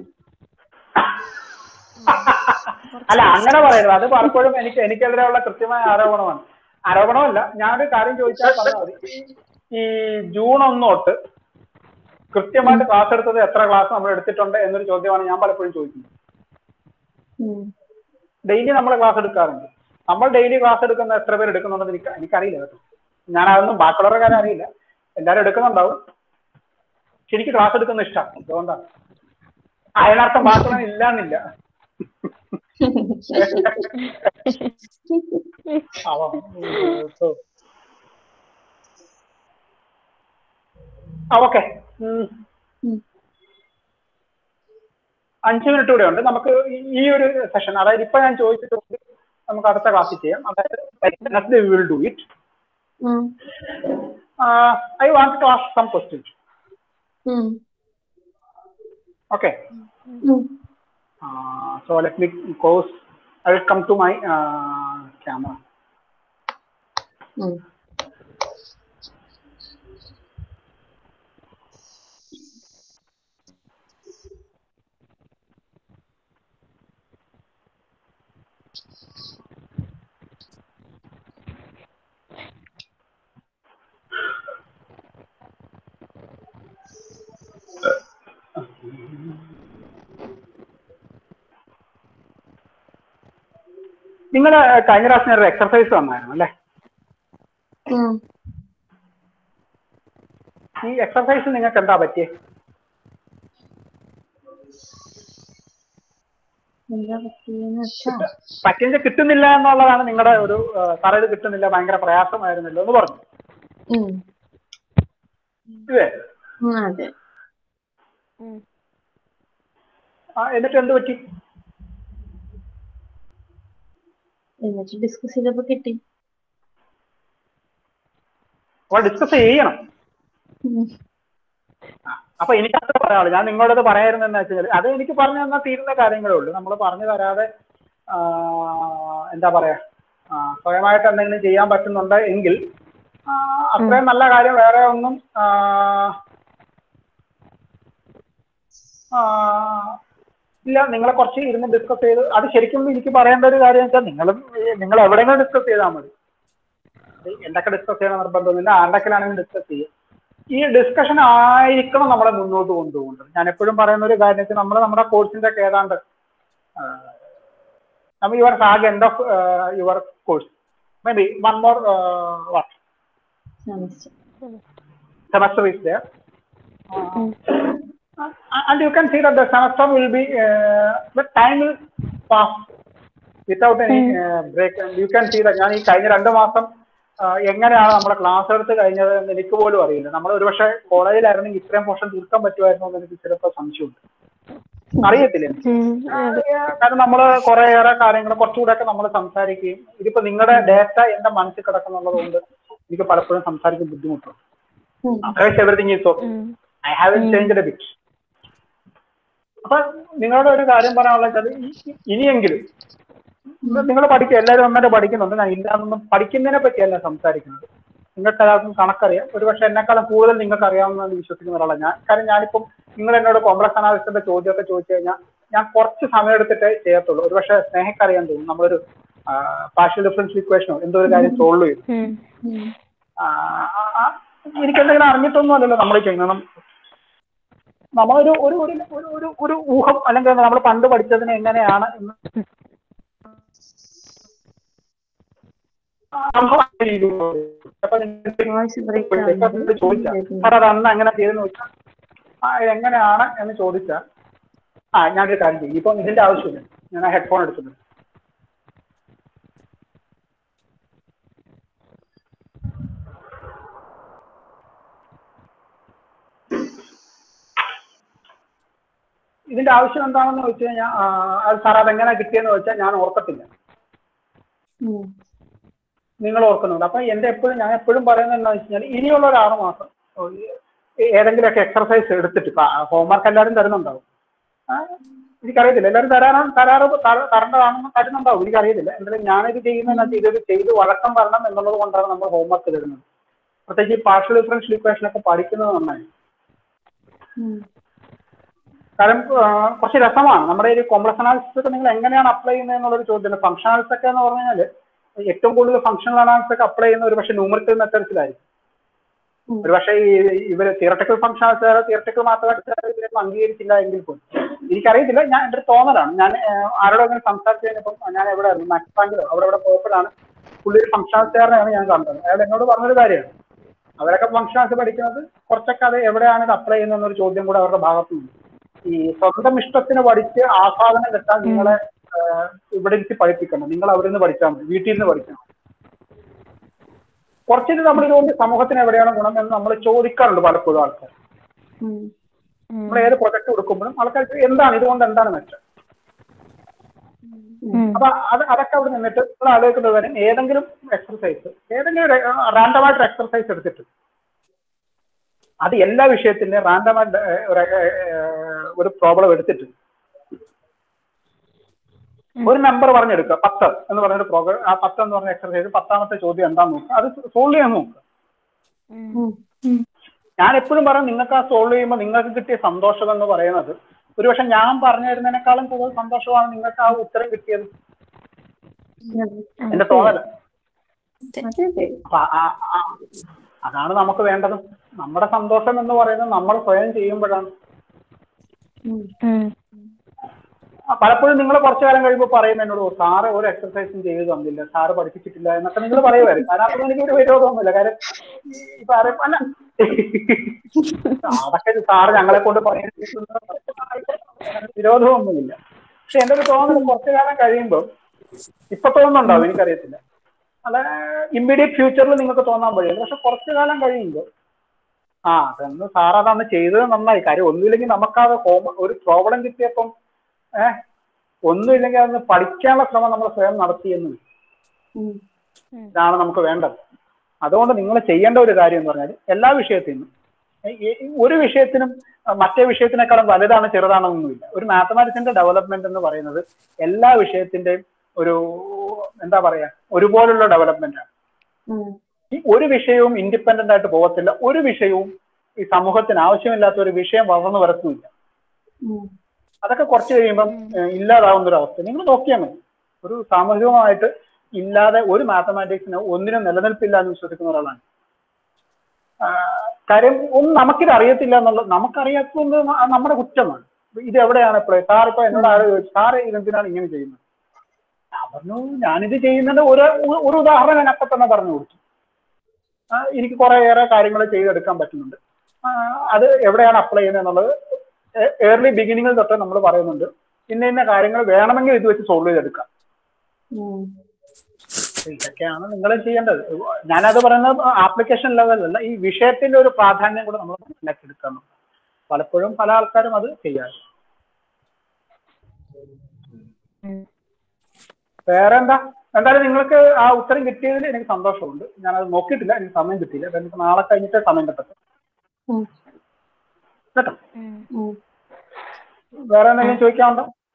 അല്ല അങ്ങനെ പറയരുത് അത് പലപ്പോഴും എനിക്ക് എനിക്കെതിരെയുള്ള കൃത്യമായ ആരോപണമാണ് ആരോപണമല്ല ഞാനൊരു കാര്യം ചോദിച്ചാൽ പറഞ്ഞാൽ മതി ഈ ജൂൺ ഒന്ന് തൊട്ട് കൃത്യമായിട്ട് ക്ലാസ് എടുത്തത് എത്ര ക്ലാസ് നമ്മൾ എടുത്തിട്ടുണ്ട് എന്നൊരു ചോദ്യമാണ് ഞാൻ പലപ്പോഴും ചോദിക്കുന്നത് ഉം. ഡെയിലി നമ്മൾ ക്ലാസ് എടുക്കാറുണ്ട് നമ്മൾ ഡെയിലി ക്ലാസ് എടുക്കുന്ന എത്ര പേര് എടുക്കുന്നുണ്ടെന്ന് എനിക്ക് എനിക്കറിയില്ല കേട്ടോ ഞാൻ അതൊന്നും ബാക്കിയുള്ളവരുടെ കാര്യം അറിയില്ല എല്ലാവരും എടുക്കുന്നുണ്ടാവും ശരിക്കും ക്ലാസ് എടുക്കുന്ന ഇഷ്ടമാണ് അതുകൊണ്ടാണ് അതിനർത്ഥം ബാക്കിയുള്ളവൻ ഇല്ലാന്നില്ല അവ ഓക്കെ ഉം. അഞ്ച് മിനിറ്റ് കൂടെ ഉണ്ട് നമുക്ക് ഈ- ഈ ഒരു സെഷൻ അതായത് ഇപ്പൊ ഞാൻ ചോദിച്ചിട്ടുണ്ട് നമുക്ക് അടുത്ത ക്ലാസ്സിൽ ചെയ്യാം അതായത് വിൽ ഡു ഇറ്റ് ഉം. I want to ask some questions ഉം. ഓക്കെ ഉം. so let me close i will come to my uh, camera ഉം. നിങ്ങൾ കഴിഞ്ഞ പ്രാവശ്യം ഒരു എക്സർസൈസ് വന്നായിരുന്നു അല്ലേ ഉം. ഈ എക്സർസൈസ് നിങ്ങൾക്ക് എന്താ പറ്റിയേ എന്താ പറ്റിയെന്ന് വെച്ചാ പറ്റിയത് കിട്ടുന്നില്ല എന്നുള്ളതാണ് നിങ്ങളുടെ ഒരു സാറേ ഇത് കിട്ടുന്നില്ല ഭയങ്കര പ്രയാസമായിരുന്നല്ലോ എന്ന് പറഞ്ഞു ഉം. ഇല്ലേ ഉം, അതെ ഉം. ആ, എന്നിട്ട് എന്ത് പറ്റി എന്നിട്ട് ഡിസ്കസ് ചെയ്തപ്പോ കിട്ടി അപ്പോൾ ഡിസ്കസ് ചെയ്യണം ഉം. അപ്പൊ എനിക്കത് പറയാനുള്ളൂ ഞാൻ നിങ്ങളോടത് പറയായിരുന്നെന്ന് വെച്ചാൽ അത് എനിക്ക് പറഞ്ഞു തന്നാൽ തീരുന്ന കാര്യങ്ങളേ ഉള്ളൂ നമ്മൾ പറഞ്ഞു തരാതെ ആ, എന്താ പറയാ ആ, സ്വയമായിട്ട് എന്തെങ്കിലും ചെയ്യാൻ പറ്റുന്നുണ്ട് എങ്കിൽ ആ, അത്രയും നല്ല കാര്യം വേറെ ഒന്നും ആ, ആ, ഇല്ല നിങ്ങളെ കുറച്ച് ഇരുന്ന് ഡിസ്കസ് ചെയ്ത് അത് ശരിക്കും എനിക്ക് പറയേണ്ട ഒരു കാര്യം വെച്ചാൽ നിങ്ങൾ നിങ്ങൾ എവിടെയെങ്കിലും ഡിസ്കസ് ചെയ്താൽ മതി എന്തൊക്കെ ഡിസ്കസ് ചെയ്യണം നിർബന്ധമൊന്നുമില്ല ആരുടെക്കിലാണെങ്കിലും ഡിസ്കസ് ചെയ്യും ഈ ഡിസ്കഷൻ ആയിരിക്കണം നമ്മളെ മുന്നോട്ട് കൊണ്ടുപോകുന്നത് ഞാൻ എപ്പോഴും പറയുന്ന ഒരു കാര്യം വെച്ചാൽ നമ്മൾ നമ്മുടെ കോഴ്സിന്റെ ഒക്കെ ഏതാണ്ട് നമ്മൾ your tag end of your course may be one more what Semester. semester is there. Uh, and you can see that the semester will be, uh, the time will pass without any uh, break. And you can see that ഞാൻ ഈ കഴിഞ്ഞ രണ്ട് മാസം uh, എങ്ങനെയാണ് നമ്മുടെ class എടുത്ത് കഴിഞ്ഞത് എന്ന് എനിക്ക് പോലും അറിയില്ല നമ്മൾ ഒരുപക്ഷെ കോളേജിലായിരുന്നെങ്കിൽ ഇത്രയും പോർഷൻ തീർക്കാൻ പറ്റുമായിരുന്നോ എന്ന് എനിക്ക് ചിലപ്പോൾ സംശയമുണ്ട് അറിയത്തില്ല എനിക്ക്. ഉം. അതെ. കാരണം നമ്മൾ കുറേയേറെ കാര്യങ്ങൾ കുറച്ചുകൂടെ ഒക്കെ നമ്മൾ സംസാരിക്കുകയും ഇതിപ്പോ നിങ്ങളുടെ ഡേറ്റ എന്റെ മനസ്സിൽ കിടക്കുന്നുള്ളത് കൊണ്ട് എനിക്ക് പലപ്പോഴും സംസാരിക്കാൻ ബുദ്ധിമുട്ടുണ്ട് ഉം. അതേഴ്സ് എവറിങ് ഈസ് ഓക്കെ ഉം. I have change a bit അപ്പൊ നിങ്ങളുടെ ഒരു കാര്യം പറയാനുള്ള വെച്ചാൽ ഈ- ഇനിയെങ്കിലും നിങ്ങൾ പഠിക്കുക എല്ലാവരും നന്നായിട്ട് പഠിക്കുന്നുണ്ട് ഞാൻ ഇല്ലാന്നൊന്നും പഠിക്കുന്നതിനെ പറ്റിയല്ല സംസാരിക്കുന്നത് നിങ്ങൾക്ക് എല്ലാവർക്കും കണക്കറിയാം ഒരുപക്ഷെ എന്നെക്കാളും കൂടുതൽ നിങ്ങൾക്ക് അറിയാവുന്നതെന്ന് വിശ്വസിക്കുന്ന ഒരാളാണ് ഞാൻ കാരണം ഞാനിപ്പം നിങ്ങൾ എന്നോട് കോംപ്ലക്സ് അനാലിസിന്റെ ചോദ്യമൊക്കെ ചോദിച്ചു കഴിഞ്ഞാൽ ഞാൻ കുറച്ച് സമയം എടുത്തിട്ടേ ചെയ്യത്തുള്ളൂ ഒരുപക്ഷെ സ്നേഹക്കറിയാൻ തോന്നും നമ്മളൊരു പാർഷ്യൽ ഡിഫറൻസ് ഇക്വേഷനോ എന്തോ ഒരു കാര്യം സോൾവ് ചെയ്തു ഉം. ഉം. ആ, ആ, ആ, എനിക്ക് എന്തെങ്കിലും അറിഞ്ഞിട്ടൊന്നും അല്ലല്ലോ നമ്മൾ ചെയ്യുന്നത് നം- നമ്മളൊരു ഒരു ഒരു ഒരു ഒരു ഒരു ഊഹം അല്ലെങ്കിൽ നമ്മൾ പണ്ട് പഠിച്ചതിന് എങ്ങനെയാണ് എന്ന് സംഭവം ആ രീതിയിലുള്ളത്. അപ്പൊ നിങ്ങൾക്ക് Voice break ഇപ്പൊ ആവുന്നുണ്ട്. ചോദിച്ചാൽ കേൾക്കുന്നില്ല. സാർ അത് അന്ന് അങ്ങനെ ചെയ്തെന്ന് വെച്ചാൽ ആ എങ്ങനെയാണ് എന്ന് ചോദിച്ചാൽ ആ ഞാനൊരു കാര്യം ചെയ്യും ഇപ്പം ഇതിന്റെ ആവശ്യമില്ല ഞാൻ ആ ഹെഡ്ഫോൺ എടുത്തിട്ടുണ്ട് ഇതിന്റെ ആവശ്യം എന്താണെന്ന് വെച്ച് കഴിഞ്ഞാൽ ആ, അത് സാർ അതെങ്ങനെ കിട്ടിയെന്ന് വെച്ചാൽ ഞാൻ ഓർക്കത്തില്ല ഉം. നിങ്ങൾ ഓർക്കുന്നുണ്ട് അപ്പൊ എന്റെ എപ്പോഴും ഞാൻ എപ്പോഴും പറയുന്നത് എന്താണെന്ന് വെച്ച് കഴിഞ്ഞാൽ ഇനിയുള്ള ഒരു ആറ് മാസം ഓ, ഈ ഏതെങ്കിലുമൊക്കെ എക്സർസൈസ് എടുത്തിട്ട് ഇപ്പൊ ഹോംവർക്ക് എല്ലാവരും തരുന്നുണ്ടാവും ആ, എനിക്കറിയത്തില്ല എല്ലാവരും തരാനാണ് തരാറ് തര- തരേണ്ടതാണെന്ന് തരുന്നുണ്ടാവും എനിക്കറിയത്തില്ല എന്തായാലും ഞാനിത് ചെയ്യുന്നതെന്ന് ഇതൊരു ചെയ്ത് വഴക്കം വരണം എന്നുള്ളത് കൊണ്ടാണ് നമ്മൾ ഹോംവർക്ക് തരുന്നത് പ്രത്യേകിച്ച് ഈ പാർഷ്യൽ ഡിഫറൻഷ്യൽ ഇക്വേഷൻ ഒക്കെ പഠിക്കുന്നത് നന്നായി ഉം. കാരണം ആ, കുറച്ച് രസമാണ് നമ്മുടെ ഒരു കോംപ്ലക്സ് അനാലിസിസ് ഒക്കെ നിങ്ങൾ എങ്ങനെയാണ് അപ്ലൈ ചെയ്യുന്നത് എന്നുള്ളൊരു ചോദ്യമുണ്ട് ഫംഗ്ഷൻ അനാലിസിസ് ഒക്കെ എന്ന് പറഞ്ഞു കഴിഞ്ഞാൽ ഏറ്റവും കൂടുതൽ ഫംഗ്ഷണൽ അനാലിസിസ് ഒക്കെ അപ്ലൈ ചെയ്യുന്ന ഒരു പക്ഷേ ന്യൂമറിക്കൽ മെത്തേഡ്സിലായിരിക്കും ഉം. ഒരു പക്ഷേ ഈ ഇവര് തിയറട്ടിക്കൽ ഫംഗ്ഷൻ അനാലിസിസ് തിയറട്ടിക്കൽ മാത്രമായിട്ട് ഇവരൊന്നും അംഗീകരിച്ചില്ല എങ്കിൽ പോലും എനിക്കറിയത്തില്ല ഞാൻ എൻ്റെ ഒരു തോന്നലാണ് ഞാൻ ആ, ആരോടെങ്കിലും സംസാരിച്ച് കഴിഞ്ഞപ്പം ഞാൻ എവിടെ ആയിരുന്നു മാക്സ് ബാങ്കിലോ അവിടെ ഇവിടെ പോയപ്പോഴാണ് പുള്ളി ഒരു ഫംഗ്ഷൻ അനാലിസിസുകാരനെയാണ് ഞാൻ കണ്ടത് അയാൾ എന്നോട് പറഞ്ഞൊരു കാര്യമാണ് അവരൊക്കെ ഫംഗ്ഷൻ അനാലിസിസ് പഠിക്കുന്നത് കുറച്ചൊക്കെ അത് എവിടെയാണ് ഇത് അപ്ലൈ ചെയ്യുന്നത് എന്നൊരു ചോദ്യം കൂടെ അവരുടെ ഭാഗത്തുനിന്ന് ഈ സ്വന്തം ഇഷ്ടത്തിന് പഠിച്ച് ആസ്വാദനം കിട്ടാൻ നിങ്ങളെ ആ, ഇവിടെ ഇരുത്തി പഠിപ്പിക്കണം നിങ്ങൾ അവിടെ നിന്ന് പഠിച്ചാൽ മതി വീട്ടിൽ നിന്ന് പഠിച്ചാൽ മതി കുറച്ചിട്ട് നമ്മൾ ഇതുകൊണ്ട് സമൂഹത്തിന് എവിടെയാണ് ഗുണം എന്ന് നമ്മൾ ചോദിക്കാറുണ്ട് പലപ്പോഴും ആൾക്കാർ ഉം. നമ്മൾ ഏത് പ്രൊജക്ട് കൊടുക്കുമ്പോഴും ആൾക്കാർക്ക് എന്താണ് ഇതുകൊണ്ട് എന്താണ് മെച്ചം ഉം. അപ്പൊ അത് അതൊക്കെ അവിടെ നിന്നിട്ട് നിങ്ങൾ ആലോചിക്കുന്നത് വരെ ഏതെങ്കിലും എക്സർസൈസ് ഏതെങ്കിലും റാൻഡമായിട്ട് എക്സർസൈസ് എടുത്തിട്ട് അത് എല്ലാ വിഷയത്തിന്റെയും റാൻഡമായിട്ട് ഒരു ഏഹ്, ഒരു പ്രോബ്ലം എടുത്തിട്ട് ഒരു നമ്പർ പറഞ്ഞെടുക്കുക പത്ത് എന്ന് പറഞ്ഞൊരു പ്രോഗ്രാം ആ പത്ത് എന്ന് പറഞ്ഞ എക്സർസൈസ് പത്താമത്തെ ചോദ്യം എന്താന്ന് നോക്കുക അത് സോൾവ് ചെയ്യാൻ നോക്കുക ഉം. ഞാൻ എപ്പോഴും പറയും നിങ്ങൾക്ക് ആ സോൾവ് ചെയ്യുമ്പോൾ നിങ്ങൾക്ക് കിട്ടിയ സന്തോഷം എന്ന് പറയുന്നത് ഒരുപക്ഷെ ഞാൻ പറഞ്ഞു തരുന്നതിനേക്കാളും കൂടുതൽ സന്തോഷമാണ് നിങ്ങൾക്ക് ആ ഉത്തരം കിട്ടിയത് എന്റെ തോന്നല് അതെ അതെ അപ്പൊ ആ- ആ- അതാണ് നമുക്ക് വേണ്ടത് നമ്മുടെ സന്തോഷം എന്ന് പറയുന്നത് നമ്മൾ സ്വയം ചെയ്യുമ്പോഴാണ് ഉം. ഉം. ആ, പലപ്പോഴും നിങ്ങൾ കുറച്ചു കാലം കഴിയുമ്പോൾ പറയും എന്നോട് "ഓ, സാറ് ഒരു എക്സർസൈസും ചെയ്ത് തന്നില്ല സാറ് പഠിപ്പിച്ചിട്ടില്ല എന്നൊക്കെ നിങ്ങൾ പറയുമായിരുന്നു അതിനകത്ത് എനിക്ക് ഒരു വിരോധമൊന്നുമില്ല കാര്യം ഈ സാറ് അല്ല അതൊക്കെ സാറ് ഞങ്ങളെ കൊണ്ട് പറയുന്ന വിരോധമൊന്നുമില്ല പക്ഷെ എന്റെ ഒരു തോന്നൽ കുറച്ചു കാലം കഴിയുമ്പോൾ ഇപ്പൊ തോന്നുന്നുണ്ടാവും എനിക്കറിയത്തില്ല അല്ല ഇമ്മീഡിയറ്റ് ഫ്യൂച്ചറിൽ നിങ്ങൾക്ക് തോന്നാൻ വഴിയുണ്ട് പക്ഷെ കുറച്ചു കാലം കഴിയുമ്പോൾ ആ അതൊന്ന് സാർ അതന്ന് ചെയ്തത് നന്നായി കാര്യം ഒന്നുമില്ലെങ്കിൽ നമുക്കത് ഹോം ഒരു പ്രോബ്ലം കിട്ടിയപ്പം ഏഹ് ഒന്നുമില്ലെങ്കിൽ അതൊന്ന് പഠിക്കാനുള്ള ശ്രമം നമ്മൾ സ്വയം നടത്തിയെന്ന് ഉം. ഇതാണ് നമുക്ക് വേണ്ടത് അതുകൊണ്ട് നിങ്ങൾ ചെയ്യേണ്ട ഒരു കാര്യം എന്ന് പറഞ്ഞാൽ എല്ലാ വിഷയത്തിനും ഏ- ഏ- ഒരു വിഷയത്തിനും അഹ് മറ്റേ വിഷയത്തിനേക്കാളും വലുതാണ് ചെറുതാണെന്നൊന്നുമില്ല ഒരു മാത്തമാറ്റിക്സിന്റെ ഡെവലപ്മെന്റ് എന്ന് പറയുന്നത് എല്ലാ വിഷയത്തിന്റെയും ഒരു എന്താ പറയാ ഒരുപോലുള്ള ഡെവലപ്മെന്റ് ആണ് ഉം. ഈ ഒരു വിഷയവും ഇൻഡിപെൻഡന്റ് ആയിട്ട് പോകത്തില്ല ഒരു വിഷയവും ഈ സമൂഹത്തിന് ആവശ്യമില്ലാത്ത ഒരു വിഷയം വളർന്നു വരത്തുമില്ല ഉം. അതൊക്കെ കുറച്ച് കഴിയുമ്പം ഏഹ്, ഇല്ലാതാവുന്ന ഒരു അവസ്ഥ നിങ്ങൾ നോക്കിയാൽ മതി ഒരു സാമൂഹികമായിട്ട് ഇല്ലാതെ ഒരു മാത്തമാറ്റിക്സിന് ഒന്നിനും നിലനിൽപ്പില്ല എന്ന് വിശ്വസിക്കുന്ന ഒരാളാണ് ആ, കാര്യം ഒന്നും നമുക്കിത് അറിയത്തില്ല എന്നുള്ളത് നമുക്കറിയാത്തത് നമ്മുടെ കുറ്റമാണ് ഇത് എവിടെയാണ് ഇപ്പോഴേ സാർ ഇപ്പൊ എന്നോട് ആരോ ചോദിച്ചു സാറ് ഇതെന്തിനാണ് ഇങ്ങനെ ചെയ്യുന്നത് ഞാൻ പറഞ്ഞു ഞാനിത് ചെയ്യുന്നത് ഒരു ഒരു ഉദാഹരണം ഞാൻ അപ്പൊ തന്നെ പറഞ്ഞു കൊടുത്തു ആ, എനിക്ക് കുറേയേറെ കാര്യങ്ങൾ ചെയ്തെടുക്കാൻ പറ്റുന്നുണ്ട് ആ, അത് എവിടെയാണ് അപ്ലൈ ചെയ്യുന്നത് എന്നുള്ളത് ഏർലി ബിഗിനിങ്ങിൽ തൊട്ട് നമ്മൾ പറയുന്നുണ്ട് ഇന്ന ഇന്ന കാര്യങ്ങൾ വേണമെങ്കിൽ ഇത് വെച്ച് സോൾവ് ചെയ്തെടുക്കാം ഉം. ഇതൊക്കെയാണ് നിങ്ങൾ ചെയ്യേണ്ടത് ഞാനത് പറയുന്നത് ആപ്ലിക്കേഷൻ ലെവലല്ല ഈ വിഷയത്തിന്റെ ഒരു പ്രാധാന്യം കൂടെ നമ്മൾ മനസ്സിലാക്കിയെടുക്കണം പലപ്പോഴും പല ആൾക്കാരും അത് ചെയ്യാറ് ഉം. വേറെ എന്താ എന്തായാലും നിങ്ങൾക്ക് ആ ഉത്തരം കിട്ടിയതിൽ എനിക്ക് സന്തോഷമുണ്ട് ഞാനത് നോക്കിയിട്ടില്ല എനിക്ക് സമയം കിട്ടിയില്ല അപ്പൊ എനിക്ക് നാളെ കഴിഞ്ഞിട്ടേ സമയം കിട്ടട്ടെ ഉം. കേട്ടോ ഉം. ഉം. വേറെ എന്തെങ്കിലും ചോദിക്കാനുണ്ടോ